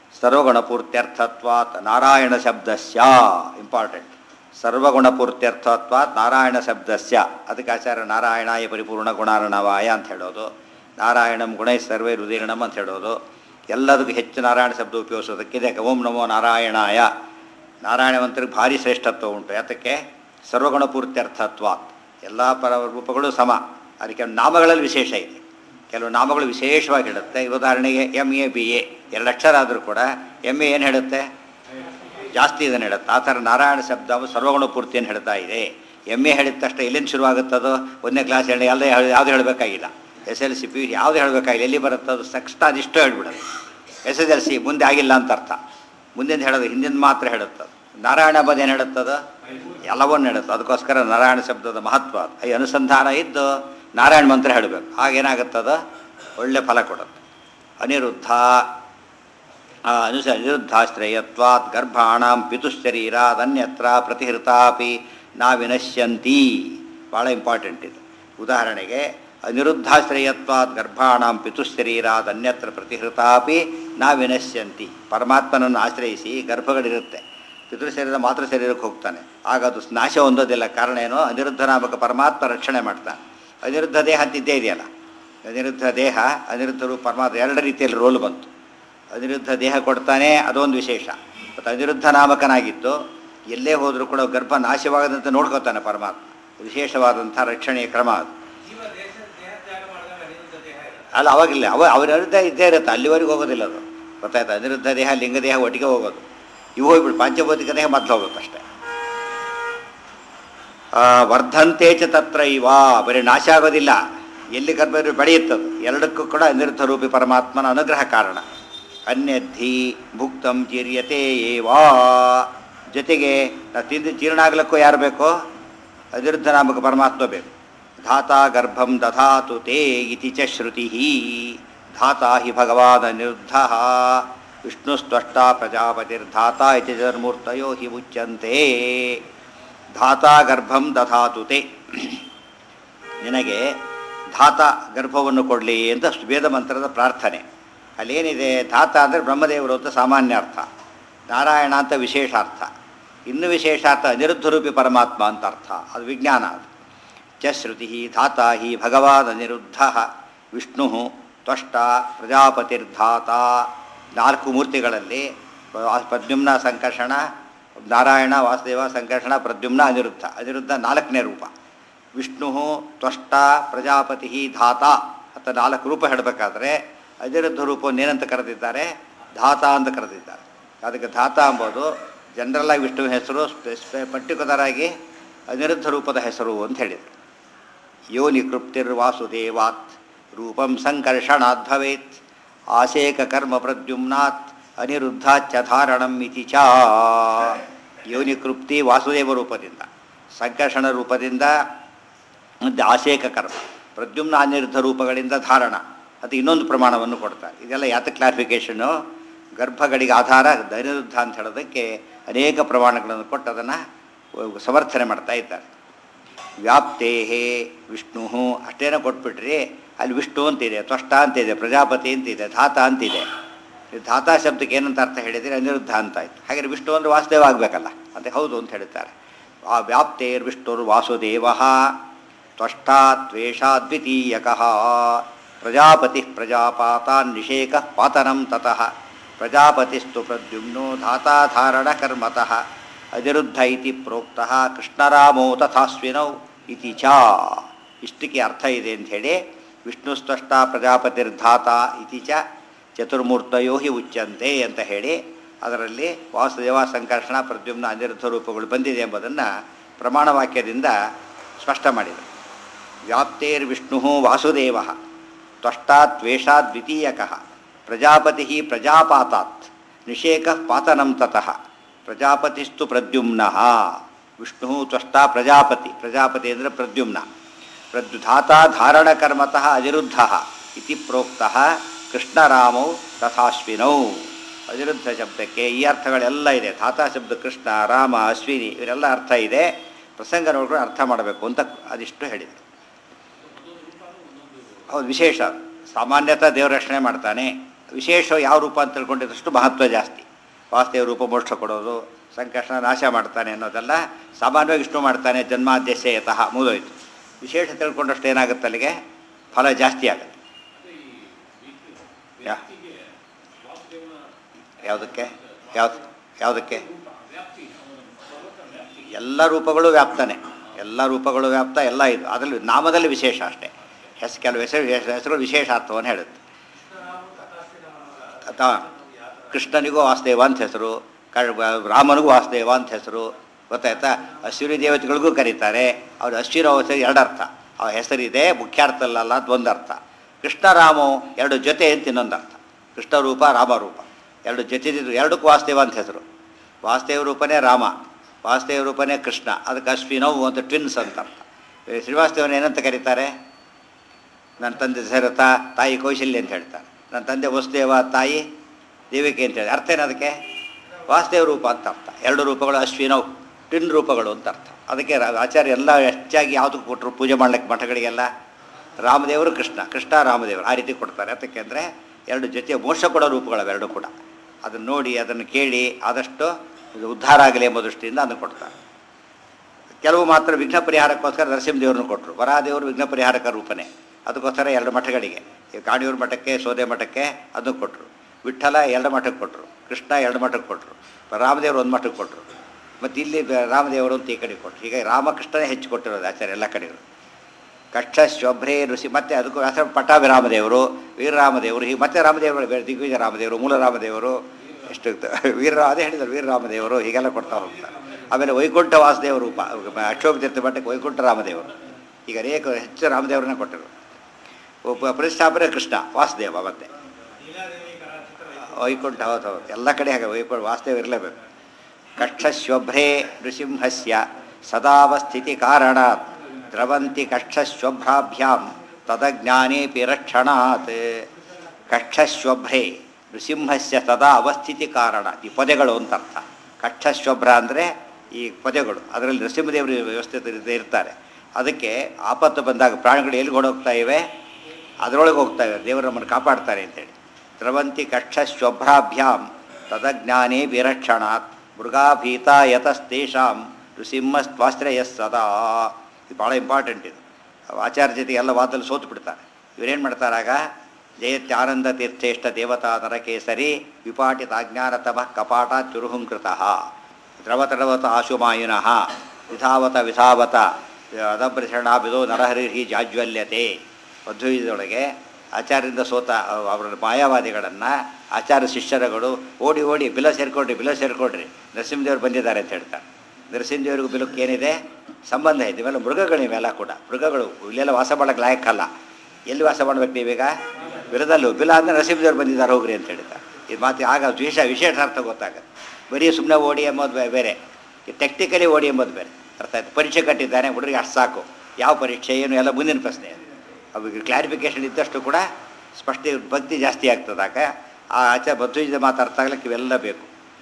ಸರ್ವಗುಣಪೂರ್ತ್ಯರ್ಥತ್ವಾತ್ ನಾರಾಯಣ ಶಬ್ದಸ್ಯ ಇಂಪಾರ್ಟೆಂಟ್ ಸರ್ವಗುಣಪೂರ್ತ್ಯರ್ಥತ್ವಾತ್ ನಾರಾಯಣ ಶಬ್ದಸ್ಯ ಅದಕ್ಕೆ ಆಚಾರ್ಯ ನಾರಾಯಣಾಯ ಪರಿಪೂರ್ಣ ಗುಣಾರ್ಣವಾಯ ಅಂತ ಹೇಳೋದು ನಾರಾಯಣಂ ಗುಣೈ ಸರ್ವೇ ರುದೀರ್ಣಂ ಅಂತ ಹೇಳೋದು ಎಲ್ಲದಕ್ಕೂ ಹೆಚ್ಚು ನಾರಾಯಣ ಶಬ್ದ ಉಪಯೋಗಿಸೋದಕ್ಕಿದೆ ಓಂ ನಮೋ ನಾರಾಯಣಾಯ ನಾರಾಯಣ ಮಂತ್ರಕ್ಕೆ ಭಾರಿ ಶ್ರೇಷ್ಠತ್ವ ಉಂಟು ಯಾತಕ್ಕೆ ಸರ್ವಗುಣಪೂರ್ತ್ಯರ್ಥತ್ವಾತ್ ಎಲ್ಲ ಪರ ರೂಪಗಳು ಸಮ ಅದಕ್ಕೆ ನಾಮಗಳಲ್ಲಿ ವಿಶೇಷ ಇದೆ ಕೆಲವು ನಾಮಗಳು ವಿಶೇಷವಾಗಿ ಹೇಳುತ್ತೆ ಉದಾಹರಣೆಗೆ ಎಮ್ ಎ ಬಿ ಎ ಎರಡು ಅಕ್ಷರ ಆದರೂ ಕೂಡ ಎಮ್ ಎ ಏನು ಹೇಳುತ್ತೆ ಜಾಸ್ತಿ ಇದನ್ನು ಹೇಳುತ್ತೆ ಆ ಥರ ನಾರಾಯಣ ಶಬ್ದ ಸರ್ವಗುಣ ಪೂರ್ತಿಯನ್ನು ಹೇಳ್ತಾ ಇದೆ ಎಮ್ ಎ ಹೇಳಿದ ತಕ್ಷಣ ಎಲ್ಲಿಂದ ಶುರುವಾಗುತ್ತದೋ ಒಂದನೇ ಕ್ಲಾಸ್ ಹೇಳಿ ಎಲ್ಲ ಯಾವುದು ಹೇಳಬೇಕಾಗಿಲ್ಲ ಎಸ್ ಎಲ್ ಸಿ ಪಿ ಯಾವುದು ಹೇಳಬೇಕಾಗಿಲ್ಲ ಎಲ್ಲಿ ಬರುತ್ತದು ತಕ್ಷಣ ಅದಿಷ್ಟು ಹೇಳ್ಬಿಡೋದು ಎಸ್ ಎಸ್ ಎಲ್ ಸಿ ಮುಂದೆ ಆಗಿಲ್ಲ ಅಂತ ಅರ್ಥ ಮುಂದಿನ ಹೇಳೋದು ಹಿಂದಿನ ಮಾತ್ರ ಹೇಳುತ್ತದು ನಾರಾಯಣ ಪದ ಏನು ಹೇಳುತ್ತದು ಎಲ್ಲವನ್ನೂ ಹೇಳುತ್ತೆ ಅದಕ್ಕೋಸ್ಕರ ನಾರಾಯಣ ಶಬ್ದದ ಮಹತ್ವ ಅದು. ಈ ಅನುಸಂಧಾನ ಇದ್ದು ನಾರಾಯಣ ಮಂತ್ರ ಹೇಳಬೇಕು ಆಗೇನಾಗುತ್ತದ ಒಳ್ಳೆ ಫಲ ಕೊಡುತ್ತೆ ಅನಿರುದ್ಧ ಆ ಅನುಸ ಅನಿರುದ್ಧಾಶ್ರಯತ್ವಾತ್ ಗರ್ಭಾಣಾಂ ಪಿತುಶರೀರಾತ್ ಅನ್ಯತ್ರ ಪ್ರತಿಹೃತಾಪಿ ನಾ ವಿನಶ್ಯಂತಿ ಭಾಳ ಇಂಪಾರ್ಟೆಂಟ್ ಇದು ಉದಾಹರಣೆಗೆ ಅನಿರುದ್ಧಾಶ್ರಯತ್ವಾತ್ ಗರ್ಭಾಣಾಂ ಪಿತುಶರೀರಾತ್ ಅನ್ಯತ್ರ ಪ್ರತಿಹೃತಾಪಿ ನಾ ವಿನಶ್ಯಂತಿ ಪರಮಾತ್ಮನನ್ನು ಆಶ್ರಯಿಸಿ ಗರ್ಭಗಳಿರುತ್ತೆ ಪಿತೃಶರೀರ ಮಾತೃ ಶರೀರಕ್ಕೆ ಹೋಗ್ತಾನೆ ಆಗ ಅದು ನಾಶ ಹೊಂದೋದಿಲ್ಲ ಕಾರಣ ಏನೋ ಅನಿರುದ್ಧ ನಾಮಕ ಪರಮಾತ್ಮ ರಕ್ಷಣೆ ಮಾಡ್ತಾನೆ ಅನಿರುದ್ಧ ದೇಹ ಅಂತಿದ್ದೇ ಇದೆಯಲ್ಲ ಅನಿರುದ್ಧ ದೇಹ ಅನಿರುದ್ಧರು ಪರಮಾತ್ಮ ಎರಡು ರೀತಿಯಲ್ಲಿ ರೋಲ್ ಬಂತು ಅನಿರುದ್ಧ ದೇಹ ಕೊಡ್ತಾನೆ ಅದೊಂದು ವಿಶೇಷ ಮತ್ತು ಅನಿರುದ್ಧ ನಾಮಕನಾಗಿದ್ದು ಎಲ್ಲೇ ಹೋದರೂ ಕೂಡ ಗರ್ಭ ನಾಶವಾಗದಂತೆ ನೋಡ್ಕೋತಾನೆ ಪರಮಾತ್ಮ ವಿಶೇಷವಾದಂಥ ರಕ್ಷಣೆಯ ಕ್ರಮ ಅದು ಜೀವ ದೇಶ ದೇಹ ತ್ಯಾಗ ಮಾಡಿದಾಗ ಅನಿರುದ್ಧ ದೇಹ ಇರುತ್ತೆ ಅಲ್ಲ ಅವಾಗಿಲ್ಲ ಅವ ಅವರ ವಿರುದ್ಧ ಇದ್ದೇ ಇರುತ್ತೆ ಅಲ್ಲಿವರೆಗೂ ಹೋಗೋದಿಲ್ಲ ಅದು ಗೊತ್ತಾಯ್ತು ಅನಿರುದ್ಧ ದೇಹ ಲಿಂಗ ದೇಹ ಒಟ್ಟಿಗೆ ಹೋಗೋದು ಇವು ಹೋಗ್ಬಿಡು ಪಂಚಭೌತಿಕ ದೇಹ ಮೊದಲು ಹೋಗುತ್ತೆ ಅಷ್ಟೇ ಆ, ವರ್ಧಂತೆ ಚ ತತ್ರ ಇವ ಬರೀ ನಾಶ ಆಗೋದಿಲ್ಲ ಎಲ್ಲಿ ಗರ್ಭ ಇದ್ರೂ ಬೆಳೆಯುತ್ತದು ಎರಡಕ್ಕೂ ಕೂಡ ಅನಿರುದ್ಧ ರೂಪಿ ಪರಮಾತ್ಮನ ಅನುಗ್ರಹ ಕಾರಣ ಅನ್ಯದ್ಧಿ ಭುಕ್ತಂ ಚೀರ್ಯತೆ ಏವಾ ಜೊತೆಗೆ ನಾವು ತಿಂದು ಜೀರ್ಣ ಆಗ್ಲಿಕ್ಕೂ ಯಾರು ಬೇಕೋ ಅನಿರುದ್ಧ ನಾಮಕ ಪರಮಾತ್ಮ ಬೇಕು ಧಾತಾ ಗರ್ಭಂ ದಧಾತು ತೇ ಇತಿ ಚ ಶ್ರುತಿ ಧಾತಾ ಹಿ ಭಗವಾನ್ ಅನಿರುದ್ಧ ವಿಷ್ಣುಸ್ತ್ವಷ್ಟ ಪ್ರಜಾಪತಿರ್ಧಾತಾ ಇತಿ ಚತುರ್ಮೂರ್ತಯೋ ಹಿ ಉಚ್ಯಂತೆ ಧಾತಾ ಗರ್ಭಂ ದಧಾತು ತೇ ನಿನಗೆ ಧಾತ ಗರ್ಭವನ್ನು ಕೊಡಲಿ ಅಂತ ವೇದ ಮಂತ್ರದ ಪ್ರಾರ್ಥನೆ ಅಲ್ಲೇನಿದೆ ಧಾತ ಅಂದರೆ ಬ್ರಹ್ಮದೇವರು ಅಂತ ಸಾಮಾನ್ಯ ಅರ್ಥ ನಾರಾಯಣ ಅಂತ ವಿಶೇಷ ಅರ್ಥ ಇನ್ನು ವಿಶೇಷ ಅರ್ಥ ಅನಿರುದ್ಧ ರೂಪಿ ಪರಮಾತ್ಮ ಅಂತ ಅರ್ಥ ಅದು ವಿಜ್ಞಾನ ಅದು ಚ ಶ್ರುತಿ ಧಾತ ಹಿ ಭಗವಾನ್ ಅನಿರುದ್ಧ ವಿಷ್ಣು ತ್ವಷ್ಟ ಪ್ರಜಾಪತಿರ್ಧಾತ ನಾಲ್ಕು ಮೂರ್ತಿಗಳಲ್ಲಿ ಪ್ರದ್ಯುಮ್ನ ಸಂಕರ್ಷಣ ನಾರಾಯಣ ವಾಸುದೇವ ಸಂಕರ್ಷಣ ಪ್ರದ್ಯುಮ್ನ ಅನಿರುದ್ಧ ಅನಿರುದ್ಧ ನಾಲ್ಕನೇ ರೂಪ ವಿಷ್ಣು ತ್ವಷ್ಟ ಪ್ರಜಾಪತಿ ಧಾತ ಅಂತ ನಾಲ್ಕು ರೂಪ ಹೇಳಬೇಕಾದ್ರೆ ಅನಿರುದ್ಧ ರೂಪವನ್ನು ಏನಂತ ಕರೆದಿದ್ದಾರೆ ಧಾತ ಅಂತ ಕರೆದಿದ್ದಾರೆ ಅದಕ್ಕೆ ಧಾತ ಎಂಬುದು ಜನರಲಾಗಿ ವಿಷ್ಣು ಹೆಸರು ಪರ್ಟಿಕ್ಯುಲರ್ ಆಗಿ ಅನಿರುದ್ಧ ರೂಪದ ಹೆಸರು ಅಂತ ಹೇಳಿದರು ಯೋನಿ ಕೃಪ್ತಿರ್ವಾಸುದೇವಾತ್ ರೂಪಂ ಸಂಕರ್ಷಣಾತ್ ಭವೇತ್ ಆಶೇಕ ಕರ್ಮ ಪ್ರದ್ಯುಮ್ನಾತ್ ಅನಿರುದ್ಧಾಚ್ಚ ಧಾರಣಂ ಇತಿ ಚ ಯೋನಿ ಕೃಪ್ತಿ ವಾಸುದೇವ ರೂಪದಿಂದ ಸಂಕರ್ಷಣ ರೂಪದಿಂದ ಮತ್ತು ಆಶೇಕ ಕರ್ಮ ಪ್ರದ್ಯುಮ್ನ ಅನಿರುದ್ಧ ರೂಪಗಳಿಂದ ಧಾರಣ ಅದು ಇನ್ನೊಂದು ಪ್ರಮಾಣವನ್ನು ಕೊಡ್ತಾರೆ ಇದೆಲ್ಲ ಯಾತ ಕ್ಲಾರಿಫಿಕೇಷನು ಗರ್ಭಗಳಿಗೆ ಆಧಾರ ಅನಿರುದ್ಧ ಅಂತ ಹೇಳೋದಕ್ಕೆ ಅನೇಕ ಪ್ರಮಾಣಗಳನ್ನು ಕೊಟ್ಟು ಅದನ್ನು ಸಮರ್ಥನೆ ಮಾಡ್ತಾ ಇದ್ದಾರೆ ವ್ಯಾಪ್ತೇ ವಿಷ್ಣು ಅಷ್ಟೇನೋ ಕೊಟ್ಬಿಟ್ರಿ ಅಲ್ಲಿ ವಿಷ್ಣು ಅಂತಿದೆ ತ್ವಷ್ಟ ಅಂತಿದೆ ಪ್ರಜಾಪತಿ ಅಂತಿದೆ ಧಾತ ಅಂತಿದೆ ಈ ಧಾತಾ ಶಬ್ದಕ್ಕೆ ಏನಂತ ಅರ್ಥ ಹೇಳಿದರೆ ಅನಿರುದ್ಧ ಅಂತ ಆಯ್ತು ಹಾಗೆ ವಿಷ್ಣು ಅಂದರೆ ವಾಸುದೇವ ಆಗಬೇಕಲ್ಲ ಅಂತ ಹೌದು ಅಂತ ಹೇಳ್ತಾರೆ ಆ ವ್ಯಾಪ್ತೇರ್ ವಿಷ್ಣುರ್ ವಾಸುದೇವ ತ್ವಷ್ಟಾ ತ್ವೇಷಾ ದ್ವಿತೀಯಕಃ ಪ್ರಜಾಪತಿ ಪ್ರಜಾಪಾತಾನ್ ನಿಷೇಕ ಪಾತನಂ ತತಃ ಪ್ರಜಾಪತಿಸ್ತು ಪ್ರದ್ಯುಮ್ನೋ ಧಾತಾಧಾರಣ ಕರ್ಮತಃ ಅನಿರುದ್ಧ ಇತಿ ಪ್ರೋಕ್ತಃ ಕೃಷ್ಣರಾಮೋ ತಥಾಸ್ವಿನೌ ಇತಿ ಚ ಇಷ್ಟಕ್ಕೆ ಅರ್ಥ ಇದೆ ಅಂಥೇಳಿ ವಿಷ್ಣುಸ್ತ್ವಷ್ಟ ಪ್ರಜಾಪತಿರ್ಧಾತ ಇತಿ ಚ ಚತುರ್ಮೂರ್ತಯೋ ಹಿ ಉಚ್ಯಂತೆ ಅಂತ ಹೇಳಿ ಅದರಲ್ಲಿ ವಾಸುದೇವ ಸಂಕರ್ಷಣ ಪ್ರದ್ಯುಮ್ನ ಅನಿರುದ್ಧ ರೂಪಗಳು ಬಂದಿದೆ ಎಂಬುದನ್ನು ಪ್ರಮಾಣ ವಾಕ್ಯದಿಂದ ಸ್ಪಷ್ಟ ಮಾಡಿದರು ವ್ಯಾಪ್ತೇರ್ವಿಷ್ಣು ವಾಸುದೇವ ತ್ವಷ್ಟಾತ್ ದ್ವೇಷಾತ್ ದ್ವಿತೀಯಕಃ ಪ್ರಜಾಪತಿ ಪ್ರಜಾಪಾತಾತ್ ನಿಷೇಕ ಪಾತನಂ ತತಃ ಪ್ರಜಾಪತಿಸ್ತು ಪ್ರದ್ಯುಮ್ನ ವಿಷ್ಣು ತ್ವಷ್ಟಾ ಪ್ರಜಾಪತಿ ಪ್ರಜಾಪತಿ ಅಂದರೆ ಪ್ರದ್ಯುಮ್ನ ಪ್ರದ್ಯುಧಾತ ಧಾರಣಕರ್ಮತಃ ಅನಿರುದ್ಧ ಇತಿ ಪ್ರೋಕ್ತಃ ಕೃಷ್ಣರಾಮೌ ತಥಾಶ್ವಿನೌ ಅನಿರುದ್ಧ ಶಬ್ದಕ್ಕೆ ಈ ಅರ್ಥಗಳೆಲ್ಲ ಇದೆ ಧಾತಾ ಶಬ್ದ ಕೃಷ್ಣ ರಾಮ ಅಶ್ವಿನಿ ಇವರೆಲ್ಲ ಅರ್ಥ ಇದೆ ಪ್ರಸಂಗ ನೋಡ್ಕೊಂಡು ಅರ್ಥ ಮಾಡಬೇಕು ಅಂತ ಅದಿಷ್ಟು ಹೇಳಿದರು ಹೌದು ವಿಶೇಷ ಸಾಮಾನ್ಯತಃ ದೇವರ ರಕ್ಷಣೆ ಮಾಡ್ತಾನೆ ವಿಶೇಷ ಯಾವ ರೂಪ ಅಂತ ತಿಳ್ಕೊಂಡಿದ್ದಷ್ಟು ಮಹತ್ವ ಜಾಸ್ತಿ ವಾಸ್ತವ ರೂಪ ಮೋಕ್ಷ ಕೊಡೋದು ಸಂಕಷ್ಟ ನಾಶ ಮಾಡ್ತಾನೆ ಅನ್ನೋದೆಲ್ಲ ಸಾಮಾನ್ಯವಾಗಿ ಇಷ್ಟು ಮಾಡ್ತಾನೆ ಜನ್ಮಾದ್ಯಸ್ಯ ಯತಃ ಮುಗಿದೋಯ್ತು ವಿಶೇಷ ತಿಳ್ಕೊಂಡಷ್ಟು ಏನಾಗುತ್ತೆ ಅಲ್ಲಿಗೆ ಫಲ ಜಾಸ್ತಿ ಆಗುತ್ತೆ ಯಾ- ಯಾವುದಕ್ಕೆ ಯಾವ್ದು ಯಾವುದಕ್ಕೆ ಎಲ್ಲ ರೂಪಗಳು ವ್ಯಾಪ್ತಾನೆ ಎಲ್ಲ ರೂಪಗಳು ವ್ಯಾಪ್ತ ಎಲ್ಲ ಇದು ಅದರಲ್ಲಿ ನಾಮದಲ್ಲಿ ವಿಶೇಷ ಅಷ್ಟೇ ಹೆಸರು ಕೆಲವು ಹೆಸರು ಹೆಸರುಗಳು ವಿಶೇಷ ಅರ್ಥವನ್ನು ಹೇಳುತ್ತೆ ಅಥವಾ ಕೃಷ್ಣನಿಗೂ ವಾಸುದೇವ ಅಂತ ಹೆಸರು ಕ- ರಾಮನಿಗೂ ವಾಸುದೇವ ಅಂತ ಹೆಸರು ಗೊತ್ತಾಯ್ತಾ ಅಶ್ವಿನಿ ದೇವತೆಗಳಿಗೂ ಕರೀತಾರೆ ಅವ್ರು ಅಶ್ವಿನ ಹೆಸರು ಎರಡು ಅರ್ಥ ಆ ಹೆಸರಿದೆ ಮುಖ್ಯಾರ್ಥ ಅಲ್ಲ ಅಂತ ಒಂದು ಅರ್ಥ ಕೃಷ್ಣ ರಾಮು ಎರಡು ಜೊತೆ ಅಂತ ಇನ್ನೊಂದು ಅರ್ಥ ಕೃಷ್ಣ ರೂಪ ರಾಮ ರೂಪ ಎರಡು ಜೊತೆ ಎರಡಕ್ಕೂ ವಾಸುದೇವ ಅಂತ ಹೆಸರು ವಾಸುದೇವ ರೂಪನೇ ರಾಮ ವಾಸುದೇವ ರೂಪನೇ ಕೃಷ್ಣ ಅದಕ್ಕೆ ಅಶ್ವಿನವು ಅಂತ ಟ್ವಿನ್ಸ್ ಅಂತ ಅರ್ಥ ಈ ಶ್ರೀವಾಸ್ತವನ ಏನಂತ ಕರೀತಾರೆ ನನ್ನ ತಂದೆ ದಶರಥ ತಾಯಿ ಕೌಶಲ್ಯ ಅಂತ ಹೇಳ್ತಾರೆ ನನ್ನ ತಂದೆ ವಸುದೇವ ತಾಯಿ ದೇವಿಕೆ ಅಂತ ಹೇಳಿ ಅರ್ಥ ಏನು ಅದಕ್ಕೆ ವಾಸುದೇವ ರೂಪ ಅಂತ ಅರ್ಥ ಎರಡು ರೂಪಗಳು ಅಶ್ವಿನವು ಟಿನ್ ರೂಪಗಳು ಅಂತ ಅರ್ಥ ಅದಕ್ಕೆ ರಾ- ಆಚಾರ್ಯ ಎಲ್ಲ ಹೆಚ್ಚಾಗಿ ಯಾವುದಕ್ಕೆ ಕೊಟ್ಟರು ಪೂಜೆ ಮಾಡ್ಲಿಕ್ಕೆ ಮಠಗಳಿಗೆಲ್ಲ ರಾಮದೇವರು ಕೃಷ್ಣ ಕೃಷ್ಣ ರಾಮದೇವರು ಆ ರೀತಿ ಕೊಡ್ತಾರೆ ಅದಕ್ಕೆ ಅಂದರೆ ಎರಡು ಜೊತೆ ಮೋಕ್ಷ ಕೊಡೋ ರೂಪಗಳು ಅವೆರಡು ಕೂಡ ಅದನ್ನು ನೋಡಿ ಅದನ್ನು ಕೇಳಿ ಆದಷ್ಟು ಇದು ಉದ್ಧಾರ ಆಗಲಿ ಎಂಬ ದೃಷ್ಟಿಯಿಂದ ಅದನ್ನು ಕೊಡ್ತಾರೆ ಕೆಲವು ಮಾತ್ರ ವಿಘ್ನ ಪರಿಹಾರಕ್ಕೋಸ್ಕರ ನರಸಿಂಹದೇವ್ರನ್ನ ಕೊಟ್ಟರು ವರಾದೇವರು ವಿಘ್ನ ಪರಿಹಾರಕ ರೂಪನೇ ಅದಕ್ಕೋಸ್ಕರ ಎರಡು ಮಠಗಳಿಗೆ ಈ ಕಾಣಿಯೂರು ಮಠಕ್ಕೆ ಸೋದೆ ಮಠಕ್ಕೆ ಅದನ್ನು ಕೊಟ್ಟರು ವಿಠಲ ಎರಡು ಮಠಕ್ಕೆ ಕೊಟ್ಟರು ಕೃಷ್ಣ ಎರಡು ಮಠಕ್ಕೆ ಕೊಟ್ಟರು ರಾಮದೇವರು ಒಂದು ಮಠಕ್ಕೆ ಕೊಟ್ಟರು ಮತ್ತು ಇಲ್ಲಿ ಬ- ರಾಮದೇವರು ಅಂತ ಈ ಕಡೆ ಕೊಟ್ಟರು ಹೀಗಾಗಿ ರಾಮಕೃಷ್ಣನೇ ಹೆಚ್ಚು ಕೊಟ್ಟಿರೋದು ಆಚಾರ್ಯ ಎಲ್ಲ ಕಡೆಗಳು ಕಕ್ಷ ಶೊಭ್ರೆ ಋಷಿ ಮತ್ತೆ ಅದಕ್ಕೂ ಹೆಸರು ಪಟ್ಟಾಭಿರಾಮದೇವರು ವೀರರಾಮದೇವರು ಹೀಗೆ ಮತ್ತೆ ರಾಮದೇವರು ಬೇರೆ ದಿಗ್ವಿಜಯ ರಾಮದೇವರು ಮೂಲ ರಾಮದೇವರು ಎಷ್ಟು ವೀರ ಅದೇ ಹೇಳಿದರು ವೀರರಾಮದೇವರು ಹೀಗೆಲ್ಲ ಕೊಡ್ತಾ ಹೋಗ್ತಾರೆ ಆಮೇಲೆ ವೈಕುಂಠ ವಾಸುದೇವರು ಉಪ ಅಶೋಕ ತೀರ್ಥ ಮಠಕ್ಕೆ ವೈಕುಂಠ ರಾಮದೇವರು ಈಗ ಅನೇಕ ಹೆಚ್ಚು ರಾಮದೇವರನ್ನ ಕೊಟ್ಟರು ಒಬ್ಬ ಪ್ರತಿಷ್ಠಾಪನೆ ಕೃಷ್ಣ ವಾಸುದೇವ ಮತ್ತೆ ಲೀಲಾದೇವಿ ಕರಾಚಿತ್ರ ವೈಕುಂಠ ಹೌದು ಹೌದು ಎಲ್ಲ ಕಡೆ ಹಾಗೆ ವೈಕುಂಠ ವಾಸುದೇವ ಇರಲೇಬೇಕು ಕಕ್ಷಶ್ವಭ್ರೇ ನೃಸಿಂಹಸ್ಯ ಸದಾವಸ್ಥಿತಿ ಕಾರಣಾತ್ ದ್ರವಂತಿ ಕಕ್ಷಶ್ವಭ್ರಾಭ್ಯಾಂ ತದಜ್ಞಾನೇಪಿ ರಕ್ಷಣಾತ್ ಕಕ್ಷಶ್ವಭ್ರೇ ನೃಸಿಂಹಸ್ಯ ಸದಾ ಅವಸ್ಥಿತಿ ಕಾರಣ ಈ ಪದಗಳು ಅಂತ ಅರ್ಥ ಕಕ್ಷಶ್ವಭ್ರ ಅಂದರೆ ಈ ಪದಗಳು ಅದರಲ್ಲಿ ನರಸಿಂಹದೇವರು ವ್ಯವಸ್ಥಿತ ಇರ್ತಾರೆ ಅದಕ್ಕೆ ಆಪತ್ತು ಬಂದಾಗ ಪ್ರಾಣಿಗಳು ಎಲ್ಲಿ ಓಡೋಗ್ತಾ ಇವೆ ಅದರೊಳಗೆ ಹೋಗ್ತಾ ಇವೆ ದೇವರು ನಮ್ಮನ್ನು ಕಾಪಾಡ್ತಾರೆ ಅಂತೇಳಿ ದ್ರವಂತಿ ಕಕ್ಷಶ್ವಭ್ರಾಭ್ಯಾಂ ತದಜ್ಞಾನೇ ವಿರಕ್ಷಣಾತ್ ಮೃಗಾಭೀತ ಯತಸ್ತೇಷಾಂ ನೃಸಿಂಹಸ್ತ್ವಾಶ್ರಯ ಸದಾ ಇದು ಭಾಳ ಇಂಪಾರ್ಟೆಂಟ್ ಇದು ಆಚಾರ್ಯ ಜೊತೆ ಎಲ್ಲ ವಾದದಲ್ಲಿ ಸೋತು ಬಿಡ್ತಾರೆ ಇವರೇನು ಮಾಡ್ತಾರಾಗ ಜಯತ್ಯಾನಂದ ತೀರ್ಥೇಷ್ಟ ದೇವತಾ ನರಕೇಸರಿ ವಿಪಾಟಿತಾಜ್ಞಾನತಮಃ ಕಪಾಟ ಚುರುಹುಂಕೃತಃ ದ್ರವತಡವತ ಆಶುಮಾಯುನಃ ವಿಧಾವತ ವಿಧಾವತ ಅದಭೃಷಣಾಭಿದೋ ನರಹರಿಹಿ ಜಾಜ್ವಲ್ಯತೆ ಮಧ್ವದೊಳಗೆ ಆಚಾರ್ಯರಿಂದ ಸೋತ ಅವರ ಮಾಯಾವಾದಿಗಳನ್ನು ಆಚಾರ್ಯ ಶಿಷ್ಯರುಗಳು ಓಡಿ ಓಡಿ ಬಿಲ ಸೇರ್ಕೊಡ್ರಿ ಬಿಲ ಸೇರ್ಕೊಡ್ರಿ ನರಸಿಂಹದೇವರು ಬಂದಿದ್ದಾರೆ ಅಂತ ಹೇಳ್ತಾರೆ ನರಸಿಂಹದೇವರಿಗೂ ಬಿಲಕ್ಕೆ ಏನಿದೆ ಸಂಬಂಧ ಇದೆ ಇವೆಲ್ಲ ಮೃಗಗಳು ಇವೆಲ್ಲ ಕೂಡ ಮೃಗಗಳು ಇಲ್ಲೆಲ್ಲ ವಾಸ ಮಾಡೋಕ್ಕೆ ಲಾಯಕ್ಕಲ್ಲ ಎಲ್ಲಿ ವಾಸ ಮಾಡ್ಬೇಕು ನೀವೀಗ ಬಿಲದಲ್ಲೂ ಬಿಲ ಅಂದರೆ ನರಸಿಂಹದೇವರು ಬಂದಿದ್ದಾರೆ ಹೋಗ್ರಿ ಅಂತ ಹೇಳ್ತಾರೆ ಇದು ಮಾತು ಆಗ ವಿಶೇಷ ವಿಶೇಷ ಅರ್ಥ ಗೊತ್ತಾಗುತ್ತೆ ಬರೀ ಸುಮ್ಮನೆ ಓಡಿ ಎಂಬುದು ಬೇ- ಬೇರೆ ಟೆಕ್ನಿಕಲಿ ಓಡಿ ಎಂಬುದು ಬೇರೆ ಅರ್ಥ ಆಯ್ತು ಪರೀಕ್ಷೆ ಕಟ್ಟಿದ್ದಾನೆ ಹುಡುಗರಿಗೆ ಅಷ್ಟು ಸಾಕು ಯಾವ ಪರೀಕ್ಷೆ ಏನು ಎಲ್ಲ ಮುಂದಿನ ಪ್ರಶ್ನೆ ಅದು ಅವಾಗ ಕ್ಲಾರಿಫಿಕೇಷನ್ ಇದ್ದಷ್ಟು ಕೂಡ ಸ್ಪಷ್ಟ ಭಕ್ತಿ ಜಾಸ್ತಿ ಆಗ್ತದಾಗ ಆ ಆಚಾರ ಬದ್ಧವಿದ ಮಾತಾಡ್ತಾ ಆಗ್ಲಿಕ್ಕೆ ಇವೆಲ್ಲ ಬೇಕು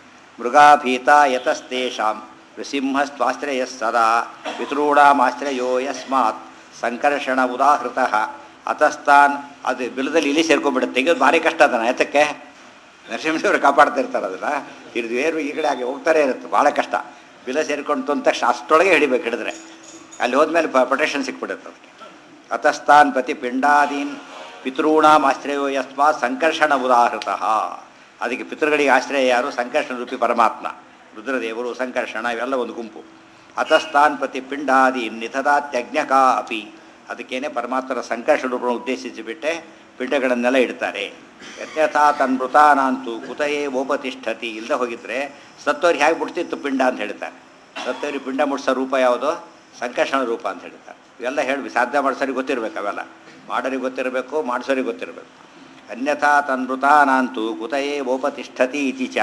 ಮೃಗಾಭೀತ ಯತಸ್ತೇಷಾಂ ನೃಸಿಂಹಸ್ತ್ವಾಶ್ರಯ ಸದಾ ಪಿತॄಣಾಮಾಶ್ರಯೋ ಯಸ್ಮಾತ್ ಸಂಕರ್ಷಣ ಉದಾಹೃತ ಅತಸ್ತಾನ್ ಅದು ಬಿಲದಲ್ಲಿ ಇಲ್ಲಿ ಸೇರ್ಕೊಂಡ್ಬಿಡುತ್ತೆ ತೆಗೆದು ಭಾರಿ ಕಷ್ಟ ಅದನ್ನ ಯಾತಕ್ಕೆ ನರಸಿಂಹದೇವರು ಕಾಪಾಡ್ತಾ ಇರ್ತಾರೆ ಅದನ್ನು ಹಿಡಿದು ಏರು ಈ ಕಡೆ ಹಾಗೆ ಹೋಗ್ತಾರೆ ಇರುತ್ತೆ ಭಾಳ ಕಷ್ಟ ಬಿಲ ಸೇರ್ಕೊಂಡು ಅಂದ ತಕ್ಷಣ ಅಷ್ಟೊಳಗೆ ಹಿಡಿಬೇಕು ಹಿಡಿದ್ರೆ ಅಲ್ಲಿ ಹೋದ್ಮೇಲೆ ಪ್ರೊಟೆಕ್ಷನ್ ಸಿಕ್ಬಿಡುತ್ತೆ ಅದಕ್ಕೆ ಅತಸ್ತಾನ್ ಪ್ರತಿ ಪಿಂಡಾದೀನ್ ಪಿತॄಣಾಂ ಆಶ್ರಯೋ ಯಸ್ಮಾತ್ ಸಂಕರ್ಷಣ ಉದಾಹೃತ ಅದಕ್ಕೆ ಪಿತೃಗಳಿಗೆ ಆಶ್ರಯ ಯಾರು ಸಂಕರ್ಷಣ ರೂಪಿ ಪರಮಾತ್ಮ ರುದ್ರದೇವರು ಸಂಕರ್ಷಣ ಇವೆಲ್ಲ ಒಂದು ಗುಂಪು ಅತಸ್ತಾನ್ ಪ್ರತಿ ಪಿಂಡಾದೀನ್ ನಿಥದಾತ್ಯಜ್ಞಕ ಅಪಿ ಅದಕ್ಕೇನೆ ಪರಮಾತ್ಮನ ಸಂಕರ್ಷಣ ರೂಪವನ್ನು ಉದ್ದೇಶಿಸಿಬಿಟ್ಟೆ ಪಿಂಡಗಳನ್ನೆಲ್ಲ ಇಡ್ತಾರೆ ಯಥಾ ತನ್ಮೃತಾನಂತೂ ಕುತಯೇ ಓಪತಿಷ್ಠತಿ ಇಲ್ಲದೆ ಹೋಗಿದ್ರೆ ಸತ್ತೋರಿಗೆ ಹೇಗೆ ಬಿಡ್ತಿತ್ತು ಪಿಂಡ ಅಂತ ಹೇಳ್ತಾರೆ ಸತ್ತೋರಿಗೆ ಪಿಂಡ ಮುಡ್ಸೋ ರೂಪ ಯಾವುದು ಸಂಕರ್ಷಣ ರೂಪ ಅಂತ ಹೇಳ್ತಾರೆ ಇವೆಲ್ಲ ಹೇಳಿ ಸಾಧ್ಯ ಮಾಡಿಸೋರಿಗೆ ಗೊತ್ತಿರಬೇಕು ಅವೆಲ್ಲ ಮಾಡೋರಿಗೆ ಗೊತ್ತಿರಬೇಕು ಮಾಡಿಸೋರಿಗೆ ಗೊತ್ತಿರಬೇಕು ಅನ್ಯಥಾ ತನ್ಮೃತಾನಂತೂ ಕುತಯೇ ಓಪತಿಷ್ಠತಿ ಇತಿಚ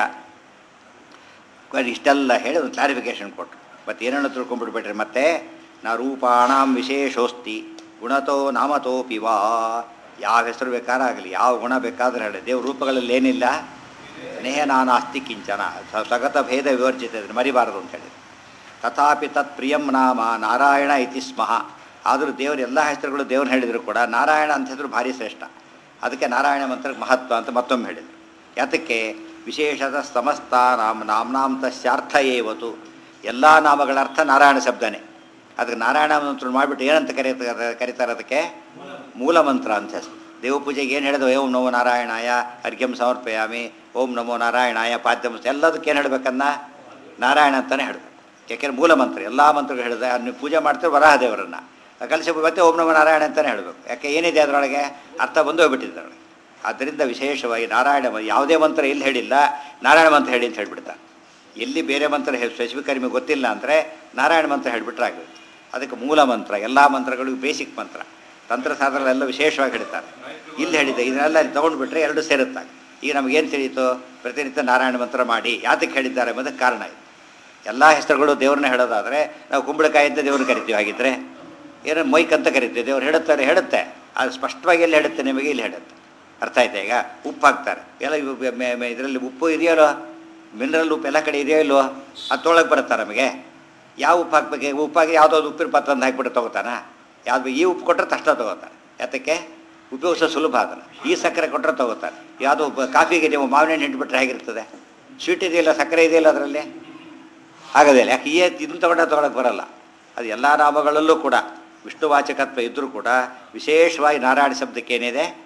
ಕೊನೆ ಇಷ್ಟೆಲ್ಲ ಹೇಳಿ ಒಂದು ಕ್ಲಾರಿಫಿಕೇಶನ್ ಕೊಟ್ಟರು ಮತ್ತು ಏನೇನು ತಿಳ್ಕೊಂಡ್ಬಿಡ್ಬೇಡ್ರಿ ಮತ್ತೆ ನಾ ರೂಪಾಣಾಂ ವಿಶೇಷೋಸ್ತಿ ಗುಣತೋ ನಾಮತೋಪಿ ವಾ ಯಾವ ಹೆಸರು ಬೇಕಾರಾಗಲಿ ಯಾವ ಗುಣ ಬೇಕಾದ್ರೆ ಹೇಳಿ ದೇವ್ರ ರೂಪಗಳಲ್ಲಿ ಏನಿಲ್ಲ ಸ್ನೇಹ ನಾನಾಸ್ತಿ ಕಿಂಚನ ಸ- ಸಗತ ಭೇದ ವಿವರ್ಜಿತ ಇದನ್ನು ಮರಿಬಾರದು ಅಂತ ಹೇಳಿ ತಥಾಪಿ ತತ್ ಪ್ರಿಯಂ ನಾಮ ನಾರಾಯಣ ಇತಿ ಸ್ಮಃ ಆದರೂ ದೇವ್ರ ಎಲ್ಲ ಹೆಸರುಗಳು ದೇವ್ರನ್ನ ಹೇಳಿದ್ರು ಕೂಡ ನಾರಾಯಣ ಅಂತ ಹೆಸರು ಭಾರಿ ಶ್ರೇಷ್ಠ ಅದಕ್ಕೆ ನಾರಾಯಣ ಮಂತ್ರಕ್ಕೆ ಮಹತ್ವ ಅಂತ ಮತ್ತೊಮ್ಮೆ ಹೇಳಿದರು ಯಾತಕ್ಕೆ ವಿಶೇಷದ ಸಮಸ್ತ ನಾಮ ನಾಮ್ನಾಂ ತಸ್ಯಾರ್ಥ ಏವತು ಎಲ್ಲ ನಾಮಗಳ ಅರ್ಥ ನಾರಾಯಣ ಶಬ್ದನೇ ಅದಕ್ಕೆ ನಾರಾಯಣ ಮಂತ್ರ ಮಾಡಿಬಿಟ್ಟು ಏನಂತ ಕರೀತಾರೆ ಕರೀತಾರೆ ಅದಕ್ಕೆ ಮೂಲ ಮಂತ್ರ ಅಂತ ಹೆಸರು ದೇವ ಪೂಜೆಗೆ ಏನು ಹೇಳಿದ್ರು ಓಂ ನಮೋ ನಾರಾಯಣಾಯ ಅರ್ಘ್ಯಂ ಸಮರ್ಪಯಾಮಿ ಓಂ ನಮೋ ನಾರಾಯಣಾಯ ಪಾದ್ಯಂ ಎಲ್ಲದಕ್ಕೆ ಏನು ಹೇಳ್ಬೇಕನ್ನ ನಾರಾಯಣ ಅಂತಲೇ ಹೇಳಬೇಕು ಯಾಕೆಂದ್ರೆ ಮೂಲ ಮಂತ್ರ ಎಲ್ಲ ಮಂತ್ರಗಳು ಹೇಳಿದೆ ನೀವು ಪೂಜೆ ಮಾಡ್ತೀವಿ ವರಾಹ ದೇವರನ್ನು ಕಲಶ ಮತ್ತೆ ಓಂ ನಮೋ ನಾರಾಯಣ ಅಂತಲೇ ಹೇಳಬೇಕು ಯಾಕೆ ಏನಿದೆ ಅದರೊಳಗೆ ಅರ್ಥ ಬಂದು ಹೋಗ್ಬಿಟ್ಟಿದೆ ಅದರೊಳಗೆ ಆದ್ದರಿಂದ ವಿಶೇಷವಾಗಿ ನಾರಾಯಣ ಮ- ಯಾವುದೇ ಮಂತ್ರ ಎಲ್ಲಿ ಹೇಳಿಲ್ಲ ನಾರಾಯಣ ಮಂತ್ರ ಹೇಳಿ ಅಂತ ಹೇಳ್ಬಿಡ್ತಾರೆ ಎಲ್ಲಿ ಬೇರೆ ಮಂತ್ರ ಸ್ಪೆಸಿಫಿಕ್ ನಿಮಗೆ ಗೊತ್ತಿಲ್ಲ ಅಂದರೆ ನಾರಾಯಣ ಮಂತ್ರ ಹೇಳಿಬಿಟ್ರೆ ಆಗುತ್ತೆ ಅದಕ್ಕೆ ಮೂಲ ಮಂತ್ರ ಎಲ್ಲ ಮಂತ್ರಗಳಿಗೂ ಬೇಸಿಕ್ ಮಂತ್ರ ತಂತ್ರ ಸಾಧನಗಳೆಲ್ಲ ವಿಶೇಷವಾಗಿ ಹೇಳ್ತಾರೆ ಇಲ್ಲಿ ಹೇಳಿದೆ ಇದನ್ನೆಲ್ಲ ತೊಗೊಂಡ್ಬಿಟ್ರೆ ಎರಡು ಸೇರುತ್ತಾಗ ಈಗ ನಮಗೇನು ತಿಳಿಯಿತು ಪ್ರತಿನಿತ್ಯ ನಾರಾಯಣ ಮಂತ್ರ ಮಾಡಿ ಯಾತಕ್ಕೆ ಹೇಳಿದ್ದಾರೆ ಎಂಬುದಕ್ಕೆ ಕಾರಣ ಇದು ಎಲ್ಲ ಹೆಸರುಗಳು ದೇವ್ರನ್ನ ಹೇಳೋದಾದರೆ ನಾವು ಕುಂಬಳಕಾಯಿ ಅಂತ ದೇವ್ರನ್ನ ಕರಿತೀವಿ ಹಾಗಿದ್ರೆ ಏನೋ ಮೈಕ್ ಅಂತ ಕರಿತೀವಿ ದೇವ್ರು ಹೇಳುತ್ತಾರೆ ಹೇಳುತ್ತೆ ಅದು ಸ್ಪಷ್ಟವಾಗಿ ಎಲ್ಲಿ ಹೇಳುತ್ತೆ ನಿಮಗೆ ಇಲ್ಲಿ ಹೇಳುತ್ತೆ ಅರ್ಥ ಆಯ್ತಾ ಈಗ ಉಪ್ಪು ಹಾಕ್ತಾರೆ ಎಲ್ಲ ಇದರಲ್ಲಿ ಉಪ್ಪು ಇದೆಯಲ್ಲೋ ಮಿನರಲ್ ಉಪ್ಪು ಎಲ್ಲ ಕಡೆ ಇದೆಯೋ ಇಲ್ವೋ ಅದು ತೊಳಗೆ ಬರುತ್ತೆ ನಮಗೆ ಯಾವ ಉಪ್ಪು ಹಾಕ್ಬೇಕು ಉಪ್ಪಾಗಿ ಯಾವುದೋ ಒಂದು ಉಪ್ಪಿನ ಪಾತ್ರ ಅಂತ ಹಾಕ್ಬಿಟ್ಟು ತೊಗೋತಾನ ಯಾವ್ದು ಈ ಉಪ್ಪು ಕೊಟ್ಟರೆ ತಕ್ಷಣ ತೊಗೋತಾನೆ ಯಾತಕ್ಕೆ ಉಪಯೋಗಿಸೋ ಸುಲಭ ಅದನ್ನು ಈ ಸಕ್ಕರೆ ಕೊಟ್ಟರೆ ತೊಗೋತಾನೆ ಯಾವುದೋ ಒಬ್ಬ ಕಾಫಿಗೆ ನೀವು ಮಾವಿನ ಹಣ್ಣು ಹಿಂಡ್ಬಿಟ್ರೆ ಹೇಗಿರ್ತದೆ ಸ್ವೀಟ್ ಇದೆಯಲ್ಲ ಸಕ್ಕರೆ ಇದೆಯಲ್ಲ ಅದರಲ್ಲಿ ಆಗೋದಿಲ್ಲ ಯಾಕೆ ಈ ಇದನ್ನು ತೊಗೊಂಡ್ರೆ ತೊಗೊಳಕ್ಕೆ ಬರಲ್ಲ ಅದು ಎಲ್ಲ ನಾಮಗಳಲ್ಲೂ ಕೂಡ ವಿಷ್ಣುವಾಚಕತ್ವ ಇದ್ದರೂ ಕೂಡ ವಿಶೇಷವಾಗಿ ನಾರಾಯಣ ಶಬ್ದಕ್ಕೆ ಏನಿದೆ